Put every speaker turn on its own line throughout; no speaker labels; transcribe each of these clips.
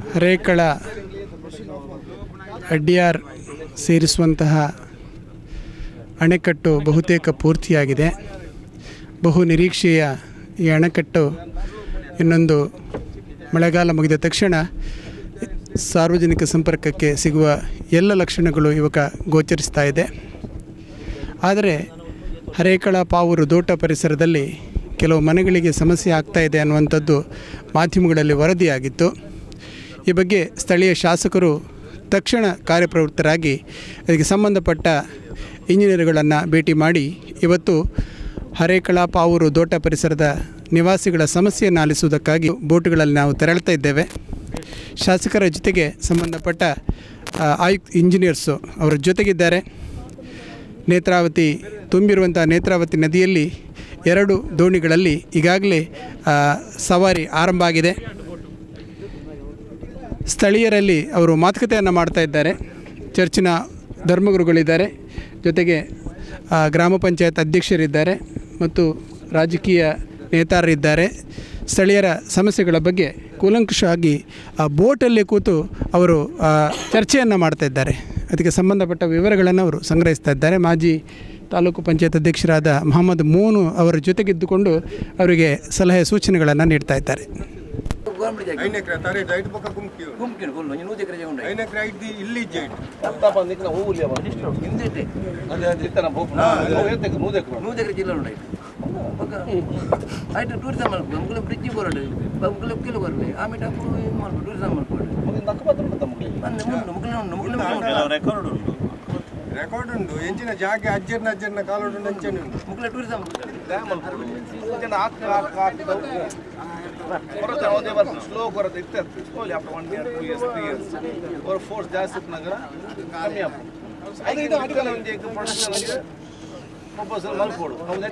ರೇಕಳ ಅಡ್ಡಿಯಾರ್ ಸೇರಿಸುವಂತಹ ಅಣೆಕಟ್ಟು ಬಹುತೇಕ ಪೂರ್ತಿಯಾಗಿದೆ ಬಹು ನಿರೀಕ್ಷೆಯ ಈ ಅಣೆಕಟ್ಟು ಇನ್ನೊಂದು ಮಳೆಗಾಲ ಮುಗಿದ ತಕ್ಷಣ ಸಾರ್ವಜನಿಕ ಸಂಪರ್ಕಕ್ಕೆ ಸಿಗುವ ಎಲ್ಲ ಲಕ್ಷಣಗಳು ಇವಾಗ ಗೋಚರಿಸ್ತಾ ಇದೆ ಆದರೆ ಹರೇಕಳ ಪಾವೂರು ದೋಟ ಪರಿಸರದಲ್ಲಿ ಕೆಲವು ಮನೆಗಳಿಗೆ ಸಮಸ್ಯೆ ಆಗ್ತಾ ಇದೆ ಅನ್ನುವಂಥದ್ದು ಮಾಧ್ಯಮಗಳಲ್ಲಿ ವರದಿಯಾಗಿತ್ತು ಈ ಬಗ್ಗೆ ಸ್ಥಳೀಯ ಶಾಸಕರು ತಕ್ಷಣ ಕಾರ್ಯಪ್ರವೃತ್ತರಾಗಿ ಅದಕ್ಕೆ ಸಂಬಂಧಪಟ್ಟ ಇಂಜಿನಿಯರ್ಗಳನ್ನು ಭೇಟಿ ಮಾಡಿ ಇವತ್ತು ಹರೇಕಳ ಪಾವೂರು ದೋಟ ಪರಿಸರದ ನಿವಾಸಿಗಳ ಸಮಸ್ಯೆಯನ್ನು ಆಲಿಸುವುದಕ್ಕಾಗಿ ಬೋಟುಗಳಲ್ಲಿ ನಾವು ತೆರಳ್ತಾ ಇದ್ದೇವೆ ಶಾಸಕರ ಜೊತೆಗೆ ಸಂಬಂಧಪಟ್ಟ ಆ, ಆಯುಕ್ತ ಇಂಜಿನಿಯರ್ಸು ಅವರ ಜೊತೆಗಿದ್ದಾರೆ ನೇತ್ರಾವತಿ ತುಂಬಿರುವಂಥ ನೇತ್ರಾವತಿ ನದಿಯಲ್ಲಿ ಎರಡು ದೋಣಿಗಳಲ್ಲಿ ಈಗಾಗಲೇ ಆ, ಸವಾರಿ ಆರಂಭ ಆಗಿದೆ ಸ್ಥಳೀಯರಲ್ಲಿ ಅವರು ಮಾತುಕತೆಯನ್ನು ಮಾಡ್ತಾ ಇದ್ದಾರೆ ಚರ್ಚಿನ ಧರ್ಮಗುರುಗಳಿದ್ದಾರೆ ಜೊತೆಗೆ ಆ, ಗ್ರಾಮ ಪಂಚಾಯತ್ ಅಧ್ಯಕ್ಷರಿದ್ದಾರೆ ಮತ್ತು ರಾಜಕೀಯ ನೇತಾರರಿದ್ದಾರೆ ಸ್ಥಳೀಯರ ಸಮಸ್ಯೆಗಳ ಬಗ್ಗೆ ಕೂಲಂಕುಷವಾಗಿ ಆ ಬೋಟಲ್ಲಿ ಕೂತು ಅವರು ಆ, ಚರ್ಚೆಯನ್ನು ಮಾಡ್ತಾ ಇದ್ದಾರೆ ಅದಕ್ಕೆ ಸಂಬಂಧಪಟ್ಟ ವಿವರಗಳನ್ನು ಅವರು ಸಂಗ್ರಹಿಸ್ತಾ ಇದ್ದಾರೆ ಮಾಜಿ ತಾಲೂಕು ಪಂಚಾಯತ್ ಅಧ್ಯಕ್ಷರಾದ ಮೊಹಮ್ಮದ್ ಮೋನು ಅವರ ಜೊತೆಗಿದ್ದುಕೊಂಡು ಅವರಿಗೆ ಸಲಹೆ ಸೂಚನೆಗಳನ್ನು ನೀಡ್ತಾ ಇದ್ದಾರೆ
ಐನಕ್ ತಾರೆ ರೈಟ್ ಪಕ್ಕ ಕುಮ್ಕಿಯೋ
ಗುಂಪಿನ ಫುಲ್ಲು ಇನ್ನು ನೂತೆ ಕಡೆ ಉಂಟು
ಐನಕ್ ರೈಟ್ ದಿ ಇಲ್ಲಿ ಜೈಟ್
ಹಿಂದೆ ನೂತೆ ಕಡೆ ಜಿಲ್ಲ ಉಂಟು ಆಯ್ತು ಟೂರಿಸಂ ಮಾಡ್ಬೋದು ಮಕ್ಕಳು ಬ್ರಿಡ್ಜ್ ಬರೋಡು ಮಕ್ಕಳು ಕಿಲೋ ಬರಲಿ ಆಮೇಲೆ ಅప్పుడు ಏನು ಮಾಡ್ಬೋದು ಟೂರಿಸಂ ಮಾಡ್ಬೋದು ಬಂದು ಮುಂದೆ ಮಕ್ಕಳು ಮಕ್ಕಳು
ರೆಕಾರ್ಡ್ ಉಂಡು ಎಂಚಿನ ಜಾಗ ಅಜ್ಜರ್ನ ಅಜ್ಜರ್ನ ಕಾಲೋಡು ಅಂಚನೆ ಉಂಡು
ಮಕ್ಕಳು ಟೂರಿಸಂ
ಸ್ಲೋ ಕೊರತೆ ಇರ್ತದೆ slowly after one year two years three years ಅವ್ರ ಫೋರ್ಸ್ ಜಾಸ್ತಿ ನಗರ ಕಮ್ಮಿ ಆಗ್ಬೋದು ಅದು ಇದು ಅಡಿಕಲ್ಲ ಒಂದು ಪ್ರೊಡಕ್ಷನ್ ಪ್ರೊಪೋಸಲ್ ಮಲ್ಕೊಡು ಹೌದಾ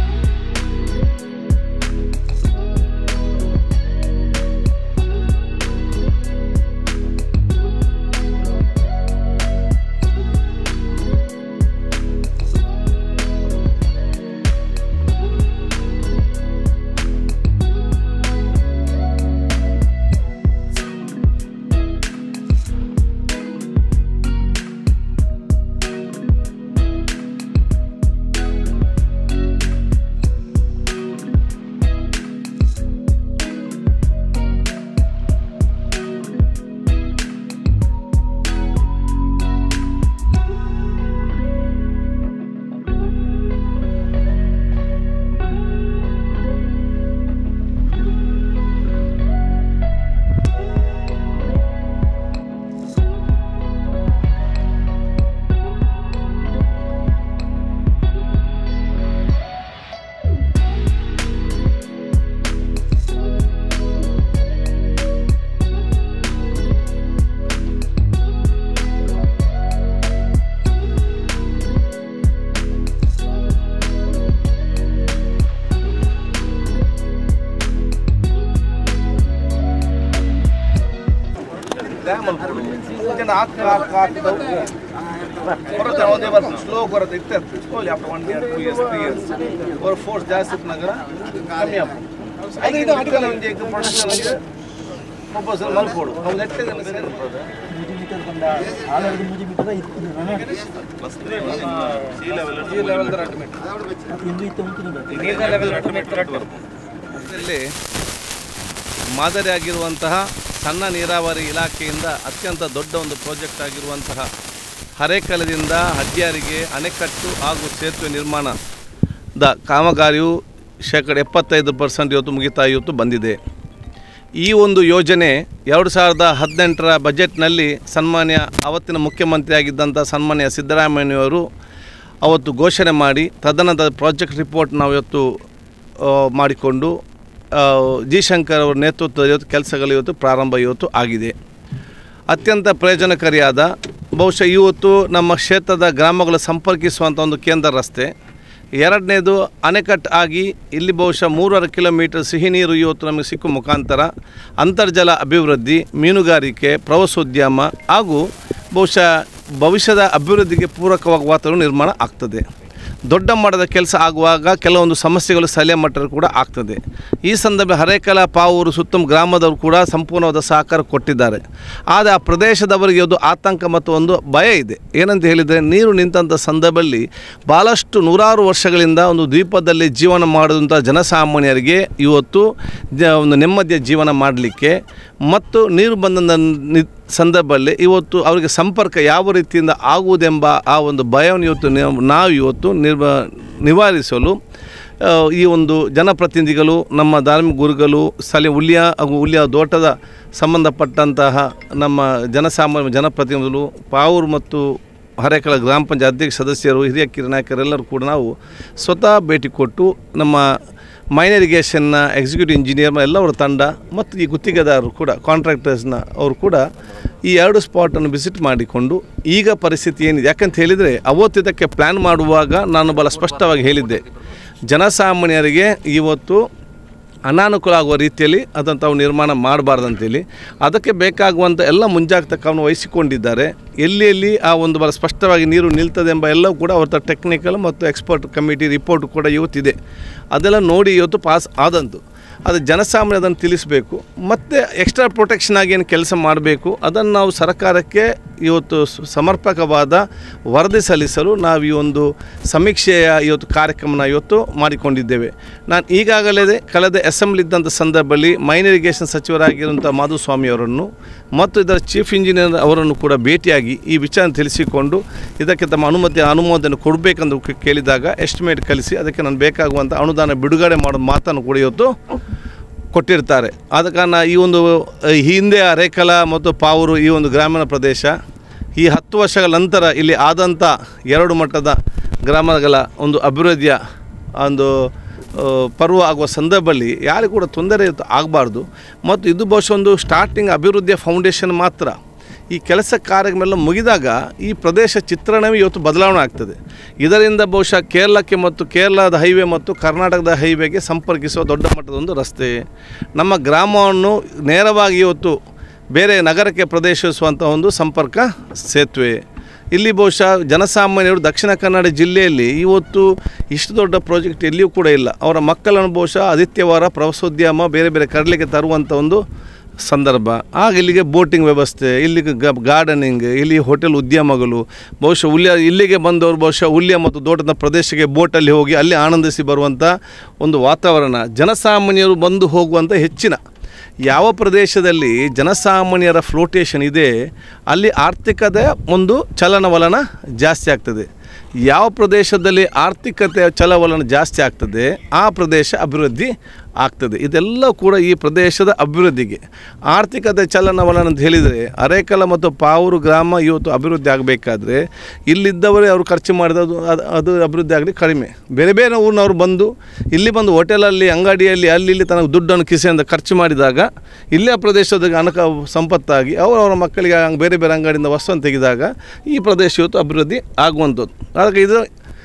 ಡ್ಯಾಮ್ ಅನ್ಕೊಡು ಜನ ಹಾಕ ಹಾಕ ಹಾಕ್ತಾ ಕೊರತೆ ಒಂದೇ ಬರ್ತದೆ ಸ್ಲೋ ಕೊರತೆ ಇರ್ತದೆ slowly after one year two years three years ಅವ್ರ ಫೋರ್ಸ್ ಜಾಸ್ತಿ ನಗರ ಕಮ್ಮಿ ಆಗ್ಬೋದು ಅದು ಇದು ಅಡಿಕಲ್ಲ ಒಂದು ಪ್ರೊಡಕ್ಷನ್ ಪ್ರೊಪೋಸಲ್ ಮಲ್ಕೊಡು ಅವ್ನು ನೆಟ್ಟಿಗೆ
ಇಲ್ಲಿ ಮಾದರಿಯಾಗಿರುವಂತಹ ಸಣ್ಣ ನೀರಾವರಿ ಇಲಾಖೆಯಿಂದ ಅತ್ಯಂತ ದೊಡ್ಡ ಒಂದು ಪ್ರಾಜೆಕ್ಟ್ ಆಗಿರುವಂತಹ ಹರೇಕಲದಿಂದ ಹಡ್ಯಾರಿಗೆ ಅಣೆಕಟ್ಟು ಹಾಗೂ ಸೇತುವೆ ನಿರ್ಮಾಣದ ಕಾಮಗಾರಿಯು ಶೇಕಡ ಎಪ್ಪತ್ತೈದು ಪರ್ಸೆಂಟ್ ಇವತ್ತು ಮುಗಿತಾ ಇವತ್ತು ಬಂದಿದೆ ಈ ಒಂದು ಯೋಜನೆ ಎರಡು ಸಾವಿರದ ಹದಿನೆಂಟರ ಬಜೆಟ್ನಲ್ಲಿ ಸನ್ಮಾನ್ಯ ಅವತ್ತಿನ ಮುಖ್ಯಮಂತ್ರಿಯಾಗಿದ್ದಂಥ ಸನ್ಮಾನ್ಯ ಸಿದ್ದರಾಮಯ್ಯವರು ಅವತ್ತು ಘೋಷಣೆ ಮಾಡಿ ತದನಂತರ ಪ್ರಾಜೆಕ್ಟ್ ರಿಪೋರ್ಟ್ ನಾವು ಇವತ್ತು ಆ, ಮಾಡಿಕೊಂಡು ಆ, ಜಿ ಶಂಕರ್ ಅವರ ನೇತೃತ್ವದ ಇವತ್ತು ಕೆಲಸಗಳು ಇವತ್ತು ಪ್ರಾರಂಭ ಇವತ್ತು ಆಗಿದೆ ಅತ್ಯಂತ ಪ್ರಯೋಜನಕಾರಿಯಾದ ಬಹುಶಃ ಇವತ್ತು ನಮ್ಮ ಕ್ಷೇತ್ರದ ಗ್ರಾಮಗಳು ಸಂಪರ್ಕಿಸುವಂಥ ಒಂದು ಕೇಂದ್ರ ರಸ್ತೆ ಎರಡನೇದು ಅಣೆಕಟ್ಟು ಆಗಿ ಇಲ್ಲಿ ಬಹುಶಃ ಮೂರುವರೆ ಕಿಲೋಮೀಟರ್ ಸಿಹಿ ನೀರು ಇವತ್ತು ನಮಗೆ ಸಿಕ್ಕುವ ಮುಖಾಂತರ ಅಂತರ್ಜಲ ಅಭಿವೃದ್ಧಿ ಮೀನುಗಾರಿಕೆ ಪ್ರವಾಸೋದ್ಯಮ ಹಾಗೂ ಬಹುಶಃ ಭವಿಷ್ಯದ ಅಭಿವೃದ್ಧಿಗೆ ಪೂರಕವಾಗಿ ವಾತಾವರಣ ನಿರ್ಮಾಣ ಆಗ್ತದೆ ದೊಡ್ಡ ಮಟ್ಟದ ಕೆಲಸ ಆಗುವಾಗ ಕೆಲವೊಂದು ಸಮಸ್ಯೆಗಳು ಸ್ಥಳೀಯ ಮಟ್ಟದಲ್ಲಿ ಕೂಡ ಆಗ್ತದೆ ಈ ಸಂದರ್ಭ ಹರೇಕಲ ಪಾವೂರು ಸುತ್ತಮ ಗ್ರಾಮದವರು ಕೂಡ ಸಂಪೂರ್ಣವಾದ ಸಹಕಾರ ಕೊಟ್ಟಿದ್ದಾರೆ ಆದರೆ ಆ ಪ್ರದೇಶದವರಿಗೆ ಒಂದು ಆತಂಕ ಮತ್ತು ಒಂದು ಭಯ ಇದೆ ಏನಂತ ಹೇಳಿದರೆ ನೀರು ನಿಂತಹ ಸಂದರ್ಭದಲ್ಲಿ ಭಾಳಷ್ಟು ನೂರಾರು ವರ್ಷಗಳಿಂದ ಒಂದು ದ್ವೀಪದಲ್ಲಿ ಜೀವನ ಮಾಡುವಂಥ ಜನಸಾಮಾನ್ಯರಿಗೆ ಇವತ್ತು ಜ ಒಂದು ನೆಮ್ಮದಿಯ ಜೀವನ ಮಾಡಲಿಕ್ಕೆ ಮತ್ತು ನೀರು ಬಂದ ನಿ- ಸಂದರ್ಭದಲ್ಲಿ ಇವತ್ತು ಅವರಿಗೆ ಸಂಪರ್ಕ ಯಾವ ರೀತಿಯಿಂದ ಆಗುವುದೆಂಬ ಆ ಒಂದು ಭಯವನ್ನು ಇವತ್ತು ನಾವು- ನಾವು ಇವತ್ತು ನಿರ್ವ ನಿವಾರಿಸಲು ಆ, ಈ ಒಂದು ಜನಪ್ರತಿನಿಧಿಗಳು ನಮ್ಮ ಧಾರ್ಮಿಕ ಗುರುಗಳು ಸ್ಥಳೀಯ ಹುಲಿಯ ಹಾಗೂ ಹುಲಿಯ ತೋಟದ ಸಂಬಂಧಪಟ್ಟಂತಹ ನಮ್ಮ ಜನಸಾಮಾನ್ಯ ಜನಪ್ರತಿನಿಧಿಗಳು ಪಾವೂರು ಮತ್ತು ಹರೇಕಳ ಗ್ರಾಮ ಪಂಚಾಯತ್ ಅಧ್ಯಕ್ಷ ಸದಸ್ಯರು ಹಿರಿಯ ಕಿರು ನಾಯಕರೆಲ್ಲರೂ ಕೂಡ ನಾವು ಸ್ವತಃ ಭೇಟಿ ಕೊಟ್ಟು ನಮ್ಮ ಮೈನ್ ಇರಿಗೇಷನ್ನ ಎಕ್ಸಿಕ್ಯೂಟಿವ್ ಇಂಜಿನಿಯರ್ ಎಲ್ಲವರ ತಂಡ ಮತ್ತು ಈ ಗುತ್ತಿಗೆದಾರರು ಕೂಡ ಕಾಂಟ್ರಾಕ್ಟರ್ಸ್ನ ಅವರು ಕೂಡ ಈ ಎರಡು ಸ್ಪಾಟನ್ನು ವಿಸಿಟ್ ಮಾಡಿಕೊಂಡು ಈಗ ಪರಿಸ್ಥಿತಿ ಏನಿದೆ ಯಾಕಂತ ಹೇಳಿದರೆ ಅವತ್ತು ಇದಕ್ಕೆ ಪ್ಲ್ಯಾನ್ ಮಾಡುವಾಗ ನಾನು ಭಾಳ ಸ್ಪಷ್ಟವಾಗಿ ಹೇಳಿದ್ದೆ ಜನಸಾಮಾನ್ಯರಿಗೆ ಇವತ್ತು ಅನಾನುಕೂಲ ಆಗುವ ರೀತಿಯಲ್ಲಿ ಅದನ್ನು ತಾವು ನಿರ್ಮಾಣ ಮಾಡಬಾರ್ದಂತೇಳಿ ಅದಕ್ಕೆ ಬೇಕಾಗುವಂಥ ಎಲ್ಲ ಮುಂಜಾಗ್ರತಾ ಕ್ರಮ ವಹಿಸಿಕೊಂಡಿದ್ದಾರೆ ಎಲ್ಲಿ ಎಲ್ಲಿ ಆ ಒಂದು ಭಾಳ ಸ್ಪಷ್ಟವಾಗಿ ನೀರು ನಿಲ್ತದೆ ಎಂಬ ಎಲ್ಲವೂ ಕೂಡ ಅವರ ಟೆಕ್ನಿಕಲ್ ಮತ್ತು ಎಕ್ಸ್ಪರ್ಟ್ ಕಮಿಟಿ ರಿಪೋರ್ಟ್ ಕೂಡ ಇವತ್ತಿದೆ ಅದೆಲ್ಲ ನೋಡಿ ಇವತ್ತು ಪಾಸ್ ಆದಂತು ಅದು ಜನಸಾಮಾನ್ಯ ಅದನ್ನು ತಿಳಿಸಬೇಕು ಮತ್ತು ಎಕ್ಸ್ಟ್ರಾ ಪ್ರೊಟೆಕ್ಷನ್ ಆಗಿ ಏನು ಕೆಲಸ ಮಾಡಬೇಕು ಅದನ್ನು ನಾವು ಸರ್ಕಾರಕ್ಕೆ ಇವತ್ತು ಸ- ಸಮರ್ಪಕವಾದ ವರದಿ ಸಲ್ಲಿಸಲು ನಾವು ಈ ಒಂದು ಸಮೀಕ್ಷೆಯ ಇವತ್ತು ಕಾರ್ಯಕ್ರಮನ ಇವತ್ತು ಮಾಡಿಕೊಂಡಿದ್ದೇವೆ ನಾನು ಈಗಾಗಲೇ ಕಳೆದ ಅಸೆಂಬ್ಲಿ ಇದ್ದಂಥ ಸಂದರ್ಭದಲ್ಲಿ ಮೈನ್ ಇರಿಗೇಷನ್ ಸಚಿವರಾಗಿರುವಂಥ ಮಾಧುಸ್ವಾಮಿ ಅವರನ್ನು ಮತ್ತು ಇದರ ಚೀಫ್ ಇಂಜಿನಿಯರ್ ಅವರನ್ನು ಕೂಡ ಭೇಟಿಯಾಗಿ ಈ ವಿಚಾರ ತಿಳಿಸಿಕೊಂಡು ಇದಕ್ಕೆ ತಮ್ಮ ಅನುಮತಿ ಅನುಮೋದನೆ ಕೊಡಬೇಕೆಂದು ಕೆ- ಕೇಳಿದಾಗ ಎಸ್ಟಿಮೇಟ್ ಕಲಿಸಿ ಅದಕ್ಕೆ ನಾನು ಬೇಕಾಗುವಂಥ ಅನುದಾನ ಬಿಡುಗಡೆ ಮಾಡೋ ಮಾತನ್ನು ಕೂಡ ಇವತ್ತು ಕೊಟ್ಟಿರ್ತಾರೆ ಆದ ಕಾರಣ ಈ ಒಂದು ಅಹ್, ಹಿಂದೆ ರೇಖಲ ಮತ್ತು ಪಾವೂರು ಈ ಒಂದು ಗ್ರಾಮೀಣ ಪ್ರದೇಶ ಈ ಹತ್ತು ವರ್ಷಗಳ ನಂತರ ಇಲ್ಲಿ ಆದಂಥ ಎರಡು ಮಟ್ಟದ ಗ್ರಾಮಗಳ ಒಂದು ಅಭಿವೃದ್ಧಿಯ ಒಂದು ಅಹ್, ಪರ್ವ ಆಗುವ ಸಂದರ್ಭದಲ್ಲಿ ಯಾರಿಗೂ ಕೂಡ ತೊಂದರೆ ಆಗಬಾರ್ದು ಮತ್ತು ಇದು ಬಹುಶಃ ಒಂದು ಸ್ಟಾರ್ಟಿಂಗ್ ಅಭಿವೃದ್ಧಿಯ ಫೌಂಡೇಶನ್ ಮಾತ್ರ ಈ ಕೆಲಸ ಕಾರ್ಯಕ್ರಮ ಮುಗಿದಾಗ ಈ ಪ್ರದೇಶ ಚಿತ್ರಣವೇ ಇವತ್ತು ಬದಲಾವಣೆ ಆಗ್ತದೆ ಇದರಿಂದ ಬಹುಶಃ ಕೇರಳಕ್ಕೆ ಮತ್ತು ಕೇರಳದ ಹೈವೇ ಮತ್ತು ಕರ್ನಾಟಕದ ಹೈವೇಗೆ ಸಂಪರ್ಕಿಸುವ ದೊಡ್ಡ ಮಟ್ಟದ ಒಂದು ರಸ್ತೆ ನಮ್ಮ ಗ್ರಾಮವನ್ನು ನೇರವಾಗಿ ಇವತ್ತು ಬೇರೆ ನಗರಕ್ಕೆ ಪ್ರದೇಶಿಸುವಂಥ ಒಂದು ಸಂಪರ್ಕ ಸೇತುವೆ ಇಲ್ಲಿ ಬಹುಶಃ ಜನಸಾಮಾನ್ಯರು ದಕ್ಷಿಣ ಕನ್ನಡ ಜಿಲ್ಲೆಯಲ್ಲಿ ಇವತ್ತು ಇಷ್ಟು ದೊಡ್ಡ ಪ್ರಾಜೆಕ್ಟ್ ಎಲ್ಲಿಯೂ ಕೂಡ ಇಲ್ಲ ಅವರ ಮಕ್ಕಳನ್ನು ಬಹುಶಃ ಆದಿತ್ಯವಾರ ಪ್ರವಾಸೋದ್ಯಮ ಬೇರೆ ಬೇರೆ ಕಡಲಿಗೆ ತರುವಂಥ ಒಂದು ಸಂದರ್ಭ ಆಗ ಇಲ್ಲಿಗೆ ಬೋಟಿಂಗ್ ವ್ಯವಸ್ಥೆ ಇಲ್ಲಿಗೆ ಗಾರ್ಡನಿಂಗ್ ಇಲ್ಲಿ ಹೋಟೆಲ್ ಉದ್ಯಮಗಳು ಬಹುಶಃ ಹುಲ್ಯ ಇಲ್ಲಿಗೆ ಬಂದವರು ಬಹುಶಃ ಹುಲ್ಯ ಮತ್ತು ತೋಟದ ಪ್ರದೇಶಕ್ಕೆ ಬೋಟಲ್ಲಿ ಹೋಗಿ ಅಲ್ಲಿ ಆನಂದಿಸಿ ಬರುವಂಥ ಒಂದು ವಾತಾವರಣ ಜನಸಾಮಾನ್ಯರು ಬಂದು ಹೋಗುವಂಥ ಹೆಚ್ಚಿನ ಯಾವ ಪ್ರದೇಶದಲ್ಲಿ ಜನಸಾಮಾನ್ಯರ ಫ್ಲೋಟೇಷನ್ ಇದೆ ಅಲ್ಲಿ ಆರ್ಥಿಕತೆ ಒಂದು ಚಲನವಲನ ಜಾಸ್ತಿ ಆಗ್ತದೆ ಯಾವ ಪ್ರದೇಶದಲ್ಲಿ ಆರ್ಥಿಕತೆ ಚಲವಲನ ಜಾಸ್ತಿ ಆಗ್ತದೆ ಆ ಪ್ರದೇಶ ಅಭಿವೃದ್ಧಿ ಆಗ್ತದೆ ಇದೆಲ್ಲ ಕೂಡ ಈ ಪ್ರದೇಶದ ಅಭಿವೃದ್ಧಿಗೆ ಆರ್ಥಿಕತೆ ಚಲನವಲನ ಅಂತ ಹೇಳಿದರೆ ಅರೇಕಲ ಮತ್ತು ಪಾವೂರು ಗ್ರಾಮ ಇವತ್ತು ಅಭಿವೃದ್ಧಿ ಆಗಬೇಕಾದ್ರೆ ಇಲ್ಲಿದ್ದವರೇ ಅವರು ಖರ್ಚು ಮಾಡಿದದು ಅದು ಅದು ಅಭಿವೃದ್ಧಿ ಆಗಲಿ ಕಡಿಮೆ ಬೇರೆ ಬೇರೆ ಊರಿನವರು ಬಂದು ಇಲ್ಲಿ ಬಂದು ಹೋಟೆಲಲ್ಲಿ ಅಂಗಡಿಯಲ್ಲಿ ಅಲ್ಲಿ ಇಲ್ಲಿ ತನಗೆ ದುಡ್ಡನ್ನು ಕಿಸೆಯಿಂದ ಖರ್ಚು ಮಾಡಿದಾಗ ಇಲ್ಲೇ ಪ್ರದೇಶದ ಹಣಕ ಸಂಪತ್ತಾಗಿ ಅವರವರ ಮಕ್ಕಳಿಗೆ ಹಂಗ್ ಬೇರೆ ಬೇರೆ ಅಂಗಡಿಯಿಂದ ವಸ್ತುವನ್ನು ತೆಗೆದಾಗ ಈ ಪ್ರದೇಶ ಇವತ್ತು ಅಭಿವೃದ್ಧಿ ಆಗುವಂಥದ್ದು ಅದಕ್ಕೆ ಇದು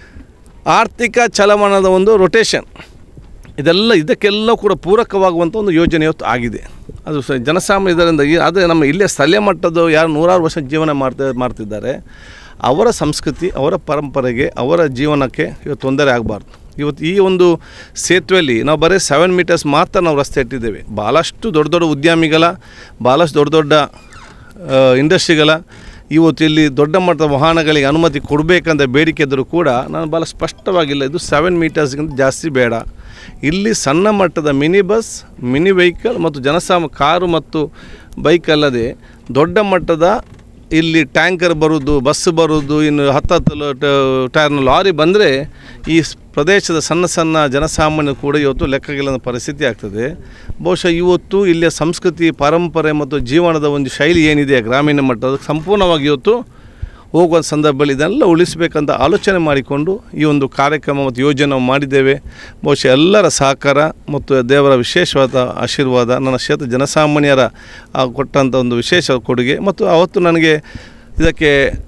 ಆರ್ಥಿಕ ಚಲಮಾನದ ಒಂದು ರೊಟೇಷನ್ ಇದೆಲ್ಲ ಇದಕ್ಕೆಲ್ಲ ಕೂಡ ಪೂರಕವಾಗುವಂಥ ಒಂದು ಯೋಜನೆ ಇವತ್ತು ಆಗಿದೆ ಅದು ಸ ಜನಸಾಮಾನ್ಯ ಇದರಿಂದ ಈ ಆದರೆ ನಮ್ಮ ಇಲ್ಲೇ ಸ್ಥಳೀಯ ಮಟ್ಟದ ಯಾರು ನೂರಾರು ವರ್ಷ ಜೀವನ ಮಾಡ್ತಾ ಮಾಡ್ತಿದ್ದಾರೆ ಅವರ ಸಂಸ್ಕೃತಿ ಅವರ ಪರಂಪರೆಗೆ ಅವರ ಜೀವನಕ್ಕೆ ಇವತ್ತು ತೊಂದರೆ ಆಗಬಾರ್ದು ಇವತ್ತು ಈ ಒಂದು ಸೇತುವೆಯಲ್ಲಿ ನಾವು ಬರೀ ಸೆವೆನ್ ಮೀಟರ್ಸ್ ಮಾತ್ರ ನಾವು ರಸ್ತೆ ಇಟ್ಟಿದ್ದೇವೆ ಭಾಳಷ್ಟು ದೊಡ್ಡ ದೊಡ್ಡ ಉದ್ಯಮಿಗಳ ಭಾಳಷ್ಟು ದೊಡ್ಡ ದೊಡ್ಡ ಆ, ಇಂಡಸ್ಟ್ರಿಗಳ ಇವತ್ತು ಇಲ್ಲಿ ದೊಡ್ಡ ಮಟ್ಟದ ವಾಹನಗಳಿಗೆ ಅನುಮತಿ ಕೊಡಬೇಕಂತ ಬೇಡಿಕೆ ಇದ್ದರೂ ಕೂಡ ನಾನು ಭಾಳ ಸ್ಪಷ್ಟವಾಗಿಲ್ಲ ಇದು ಸೆವೆನ್ ಮೀಟರ್ಸ್ಗಿಂತ ಜಾಸ್ತಿ ಬೇಡ ಇಲ್ಲಿ ಸಣ್ಣ ಮಟ್ಟದ ಮಿನಿ ಬಸ್ ಮಿನಿ ವೆಹಿಕಲ್ ಮತ್ತು ಜನಸಾಮ ಕಾರು ಮತ್ತು ಬೈಕ್ ಅಲ್ಲದೆ ದೊಡ್ಡ ಮಟ್ಟದ ಇಲ್ಲಿ ಟ್ಯಾಂಕರ್ ಬರೋದು ಬಸ್ ಬರೋದು ಇನ್ನು ಹತ್ತತ್ತು ಲ- ಟ- ಟೈರ್ನ ಲಾರಿ ಬಂದರೆ ಈ ಸ್- ಪ್ರದೇಶದ ಸಣ್ಣ ಸಣ್ಣ ಜನಸಾಮಾನ್ಯರು ಕೂಡ ಇವತ್ತು ಲೆಕ್ಕಗಿಲ್ಲದ ಪರಿಸ್ಥಿತಿ ಆಗ್ತದೆ ಬಹುಶಃ ಇವತ್ತು ಇಲ್ಲಿಯ ಸಂಸ್ಕೃತಿ ಪರಂಪರೆ ಮತ್ತು ಜೀವನದ ಒಂದು ಶೈಲಿ ಏನಿದೆ ಗ್ರಾಮೀಣ ಮಟ್ಟದ ಸಂಪೂರ್ಣವಾಗಿ ಇವತ್ತು ಹೋಗುವ ಸಂದರ್ಭದಲ್ಲಿ ಇದೆಲ್ಲ ಉಳಿಸಬೇಕಂತ ಆಲೋಚನೆ ಮಾಡಿಕೊಂಡು ಈ ಒಂದು ಕಾರ್ಯಕ್ರಮ ಮತ್ತು ಯೋಜನೆ ನಾವು ಮಾಡಿದ್ದೇವೆ ಬಹುಶಃ ಎಲ್ಲರ ಸಹಕಾರ ಮತ್ತು ದೇವರ ವಿಶೇಷವಾದ ಆಶೀರ್ವಾದ ನನ್ನ ಕ್ಷೇತ್ರ ಜನಸಾಮಾನ್ಯರ ಆ, ಕೊಟ್ಟಂಥ ಒಂದು ವಿಶೇಷ ಕೊಡುಗೆ ಮತ್ತು ಅವತ್ತು ನನಗೆ ಇದಕ್ಕೆ